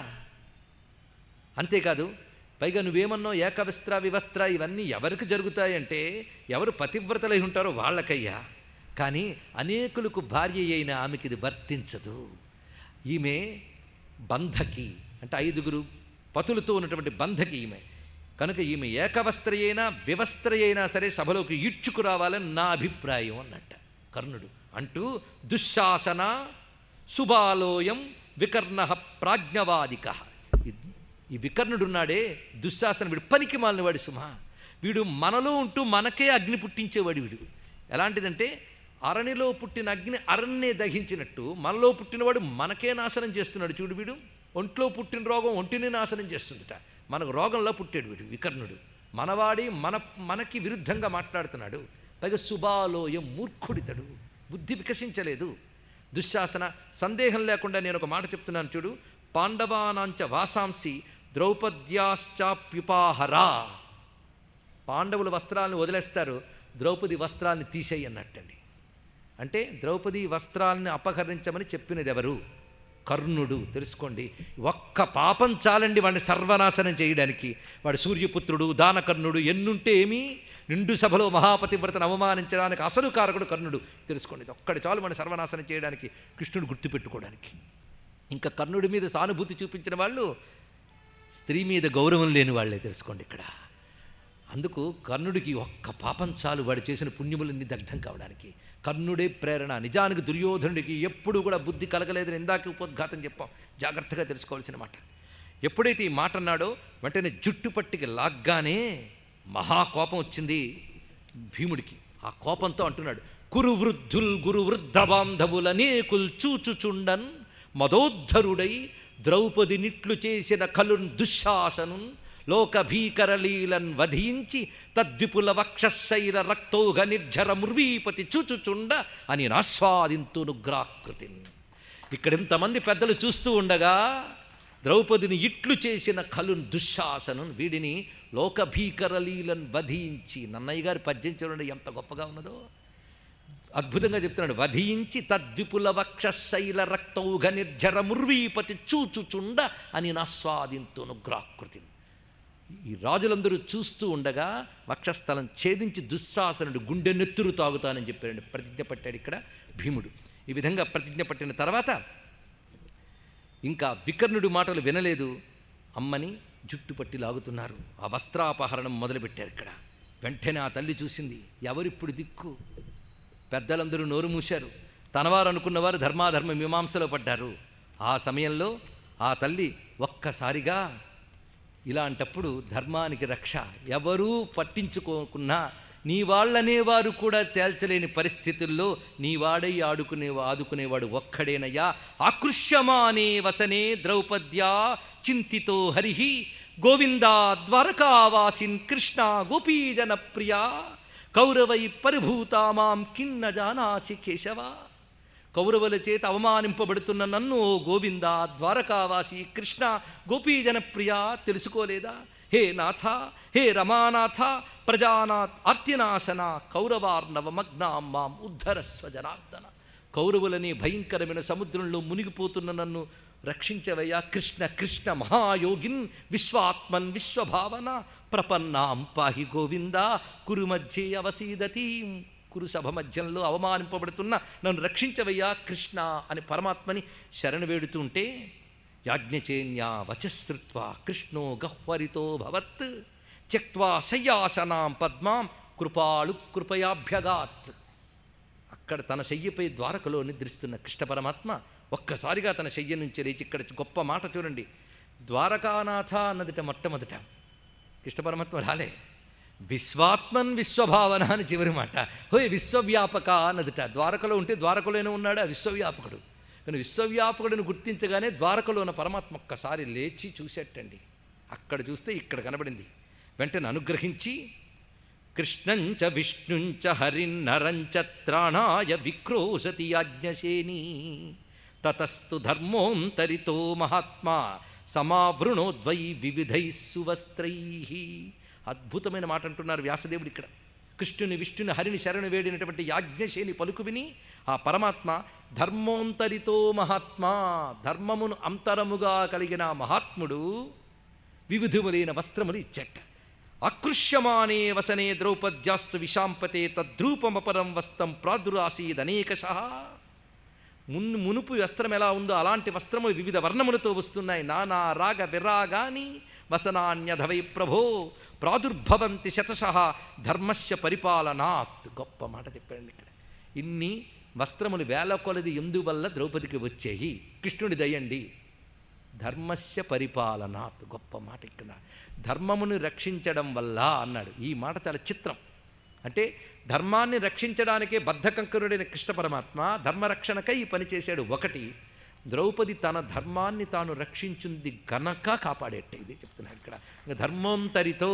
అంతేకాదు పైగా నువ్వేమన్నావు ఏకవస్త్ర వివస్త్ర ఇవన్నీ ఎవరికి జరుగుతాయంటే ఎవరు పతివ్రతలై ఉంటారో వాళ్ళకయ్యా కానీ అనేకులకు భార్య అయిన ఆమెకి ఇది వర్తించదు ఈమె బంధకి అంటే ఐదుగురు పతులతో ఉన్నటువంటి బంధకి ఈమె కనుక ఈమె ఏకవస్త్ర అయినా వివస్త్ర అయినా సరే సభలోకి ఈడ్చుకు రావాలని నా అభిప్రాయం అన్నట్ట కర్ణుడు అంటూ దుశ్శాసన సుబాలోయం వికర్ణ ప్రాజ్ఞవాదిక ఈ వికర్ణుడున్నాడే దుశ్శాసన వీడు పనికి మాలిన వాడి సుమా వీడు మనలో ఉంటూ మనకే అగ్ని పుట్టించేవాడు వీడు ఎలాంటిదంటే అరణిలో పుట్టిన అగ్ని అరణ్యే దహించినట్టు మనలో పుట్టినవాడు మనకే నాశనం చేస్తున్నాడు చూడు వీడు ఒంట్లో పుట్టిన రోగం ఒంటిని నాశనం చేస్తుందిట మనకు రోగంలో పుట్టాడు వీడు వికర్ణుడు మనవాడి మన మనకి విరుద్ధంగా మాట్లాడుతున్నాడు పైగా సుబాలోయం మూర్ఖుడితడు బుద్ధి వికసించలేదు దుశ్శాసన సందేహం లేకుండా నేను ఒక మాట చెప్తున్నాను చూడు పాండవానాంచ వాసాంసి ద్రౌపద్యాశ్చాప్యుపాహరా పాండవుల వస్త్రాలను వదిలేస్తారు ద్రౌపది వస్త్రాలను తీసేయి అన్నట్టండి అంటే ద్రౌపది వస్త్రాలను అపహరించమని చెప్పినది ఎవరు కర్ణుడు తెలుసుకోండి ఒక్క పాపం చాలండి వాడిని సర్వనాశనం చేయడానికి వాడు సూర్యపుత్రుడు దానకర్ణుడు ఎన్నుంటే ఏమీ నిండు సభలో మహాపతివ్రతను అవమానించడానికి అసలు కారకుడు కర్ణుడు తెలుసుకోండి ఇది ఒక్కడి చాలు వాడిని సర్వనాశనం చేయడానికి కృష్ణుడు గుర్తుపెట్టుకోవడానికి ఇంకా కర్ణుడి మీద సానుభూతి చూపించిన వాళ్ళు స్త్రీ మీద గౌరవం లేని వాళ్ళే తెలుసుకోండి ఇక్కడ అందుకు కర్ణుడికి ఒక్క పాపం చాలు వాడు చేసిన పుణ్యములన్నీ దగ్ధం కావడానికి కర్ణుడే ప్రేరణ నిజానికి దుర్యోధనుడికి ఎప్పుడు కూడా బుద్ధి కలగలేదని ఇందాక ఉపోద్ఘాతం చెప్పాం జాగ్రత్తగా తెలుసుకోవాల్సిన మాట ఎప్పుడైతే ఈ మాట అన్నాడో వెంటనే జుట్టు పట్టికి లాగ్గానే మహాకోపం వచ్చింది భీముడికి ఆ కోపంతో అంటున్నాడు కురు వృద్ధుల్ గురు వృద్ధ బాంధవులనేకుల్ చూచుచుండన్ మదోద్ధరుడై ద్రౌపది నిట్లు చేసిన కలున్ దుశ్శాసనున్ లోక భీకరలీలన్ వధించి తద్విపుల వక్షశైల రక్తౌఘ నిర్జర ముర్వీపతి చూచుచుండ అని నాస్వాదింతునుగ్రాకృతి ఇక్కడ ఇంతమంది పెద్దలు చూస్తూ ఉండగా ద్రౌపదిని ఇట్లు చేసిన కలున్ దుశ్శాసనం వీడిని లోక భీకరలీలన్ వధించి నన్నయ్య గారి పద్యం చూడండి ఎంత గొప్పగా ఉన్నదో అద్భుతంగా చెప్తున్నాడు వధించి తద్విపుల వక్షశైల రక్తౌఘ నిర్జర ముర్వీపతి చూచుచుండ అని నాస్వాదింతునుగ్రాకృతి ఈ రాజులందరూ చూస్తూ ఉండగా వక్షస్థలం ఛేదించి దుశ్శాసనుడు గుండె నెత్తురు తాగుతానని చెప్పాడు ప్రతిజ్ఞ పట్టాడు ఇక్కడ భీముడు ఈ విధంగా ప్రతిజ్ఞ పట్టిన తర్వాత ఇంకా వికర్ణుడు మాటలు వినలేదు అమ్మని జుట్టు పట్టి లాగుతున్నారు ఆ వస్త్రాపహరణం మొదలుపెట్టారు ఇక్కడ వెంటనే ఆ తల్లి చూసింది ఎవరిప్పుడు దిక్కు పెద్దలందరూ నోరు మూశారు తనవారు అనుకున్నవారు ధర్మాధర్మ మీమాంసలో పడ్డారు ఆ సమయంలో ఆ తల్లి ఒక్కసారిగా ఇలాంటప్పుడు ధర్మానికి రక్ష ఎవరూ పట్టించుకోకున్నా నీ వాళ్ళనేవారు కూడా తేల్చలేని పరిస్థితుల్లో నీ వాడై ఆడుకునే ఆదుకునేవాడు ఒక్కడేనయ్యా ఆకృష్యమానే వసనే ద్రౌపద్యా చింతితో హరిహి గోవిందా ద్వారకావాసిన్ కృష్ణ గోపీజన ప్రియా కౌరవై పరిభూతా మాం కిన్న జానాసి కేశవ కౌరవుల చేత అవమానింపబడుతున్న నన్ను ఓ గోవింద ద్వారకావాసి కృష్ణ గోపీజనప్రియ తెలుసుకోలేదా హే నాథ హే రమానాథ ప్రజానాథ్ ఆర్తినాశన కౌరవార్ణవమగ్నాం మాం ఉద్ధరస్వ జనార్దన కౌరవులని భయంకరమైన సముద్రంలో మునిగిపోతున్న నన్ను రక్షించవయ్యా కృష్ణ కృష్ణ మహాయోగిన్ విశ్వాత్మన్ విశ్వభావన ప్రపన్నాం పాహి గోవింద కురు మధ్యే అవసీదతి కురు సభ మధ్యంలో అవమానింపబడుతున్న నన్ను రక్షించవయ్యా కృష్ణ అని పరమాత్మని శరణు వేడుతుంటే యాజ్ఞచేన్యా వచశ్రుత్వా కృష్ణో గహ్వరితో భవత్ త్యక్వా శయ్యాసనాం పద్మాం కృపాళు కృపయాభ్యగాత్ అక్కడ తన శయ్యపై ద్వారకలో నిద్రిస్తున్న కృష్ణ పరమాత్మ ఒక్కసారిగా తన శయ్య నుంచి లేచి ఇక్కడ గొప్ప మాట చూడండి ద్వారకానాథ అన్నదిట మొట్టమొదట కృష్ణ పరమాత్మ రాలే విశ్వాత్మన్ విశ్వభావన అని చివరి మాట హోయ్ విశ్వవ్యాపక అన్నదిట ద్వారకలో ఉంటే ద్వారకలోనే ఉన్నాడు ఆ విశ్వవ్యాపకుడు కానీ విశ్వవ్యాపకుడిని గుర్తించగానే ద్వారకలో ఉన్న పరమాత్మ ఒక్కసారి లేచి చూసేటండి అక్కడ చూస్తే ఇక్కడ కనబడింది వెంటనే అనుగ్రహించి కృష్ణంచ విష్ణుంచ హరిన్నరంచ త్రాణాయ విక్రోశతి యాజ్ఞశేని తతస్తు ధర్మోంతరితో మహాత్మా సమావృణోద్వై వివిధై సువస్త్రై అద్భుతమైన మాట అంటున్నారు వ్యాసదేవుడు ఇక్కడ కృష్ణుని విష్ణుని హరిని శరణు వేడినటువంటి యాజ్ఞశేని పలుకు విని ఆ పరమాత్మ ధర్మోంతరితో మహాత్మా ధర్మమును అంతరముగా కలిగిన ఆ మహాత్ముడు వివిధములైన వస్త్రములు ఇచ్చట అకృష్యమానే వసనే ద్రౌపద్యాస్తు విశాంపతే తద్రూపమపరం వస్తం ప్రాదురాసీదనేకశ మున్ మునుపు వస్త్రం ఎలా ఉందో అలాంటి వస్త్రములు వివిధ వర్ణములతో వస్తున్నాయి నానా రాగ విరాగాని వసనాన్యధవై ప్రభో ప్రాదుర్భవంతి శతశ ధర్మస్య పరిపాలనాత్ గొప్ప మాట చెప్పండి ఇక్కడ ఇన్ని వస్త్రములు వేల కొలది ఎందువల్ల ద్రౌపదికి వచ్చేయి కృష్ణుడి దయండి ధర్మస్య పరిపాలనాత్ గొప్ప మాట ఇక్కడ ధర్మమును రక్షించడం వల్ల అన్నాడు ఈ మాట చాలా చిత్రం అంటే ధర్మాన్ని రక్షించడానికే బద్ధకంకరుడైన కృష్ణ పరమాత్మ ధర్మరక్షణకై ఈ పని చేశాడు ఒకటి ద్రౌపది తన ధర్మాన్ని తాను రక్షించింది గనక కాపాడేట ఇది చెప్తున్నాడు ఇక్కడ ఇంకా ధర్మోంతరితో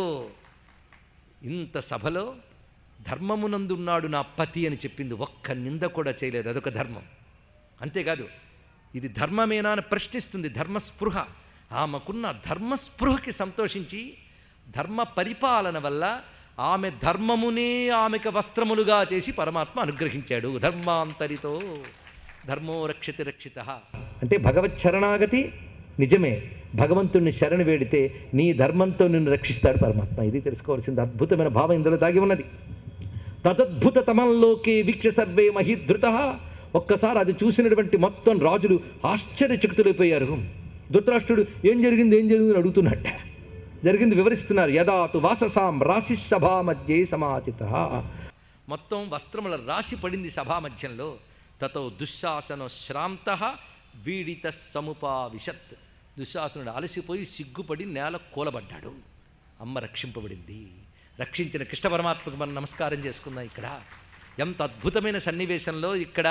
ఇంత సభలో ధర్మమునందున్నాడు నా పతి అని చెప్పింది ఒక్క నింద కూడా చేయలేదు అదొక ధర్మం అంతేకాదు ఇది ధర్మమేనా అని ప్రశ్నిస్తుంది ధర్మస్పృహ ఆమెకున్న ధర్మస్పృహకి సంతోషించి ధర్మ పరిపాలన వల్ల ఆమె ధర్మమునే ఆమెకు వస్త్రములుగా చేసి పరమాత్మ అనుగ్రహించాడు ధర్మాంతరితో ధర్మో రక్షిత రక్షిత అంటే భగవత్ శరణాగతి నిజమే భగవంతుణ్ణి శరణు వేడితే నీ ధర్మంతో నిన్ను రక్షిస్తాడు పరమాత్మ ఇది తెలుసుకోవాల్సింది అద్భుతమైన భావం ఇందులో దాగి ఉన్నది తదద్భుత తమంలోకే వీక్ష సర్వే మహిధృత ఒక్కసారి అది చూసినటువంటి మొత్తం రాజులు ఆశ్చర్యచకితులైపోయారు ధృతరాష్ట్రుడు ఏం జరిగింది ఏం జరిగింది అని అడుగుతున్నట్ట జరిగింది వివరిస్తున్నారు యదాతు వాససాం రాశి సభా మధ్యే సమాచిత మొత్తం వస్త్రముల రాశి పడింది సభా మధ్యంలో తతో దుశ్శాసన శ్రాంత వీడిత సముపావిశత్ దుశ్శాసనుడు అలసిపోయి సిగ్గుపడి నేల కూలబడ్డాడు అమ్మ రక్షింపబడింది రక్షించిన కృష్ణ పరమాత్మకు మనం నమస్కారం చేసుకుందాం ఇక్కడ ఎంత అద్భుతమైన సన్నివేశంలో ఇక్కడ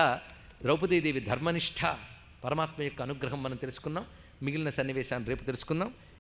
ద్రౌపదీదేవి ధర్మనిష్ట పరమాత్మ యొక్క అనుగ్రహం మనం తెలుసుకున్నాం మిగిలిన సన్నివేశాన్ని రేపు తెలుసుకుందాం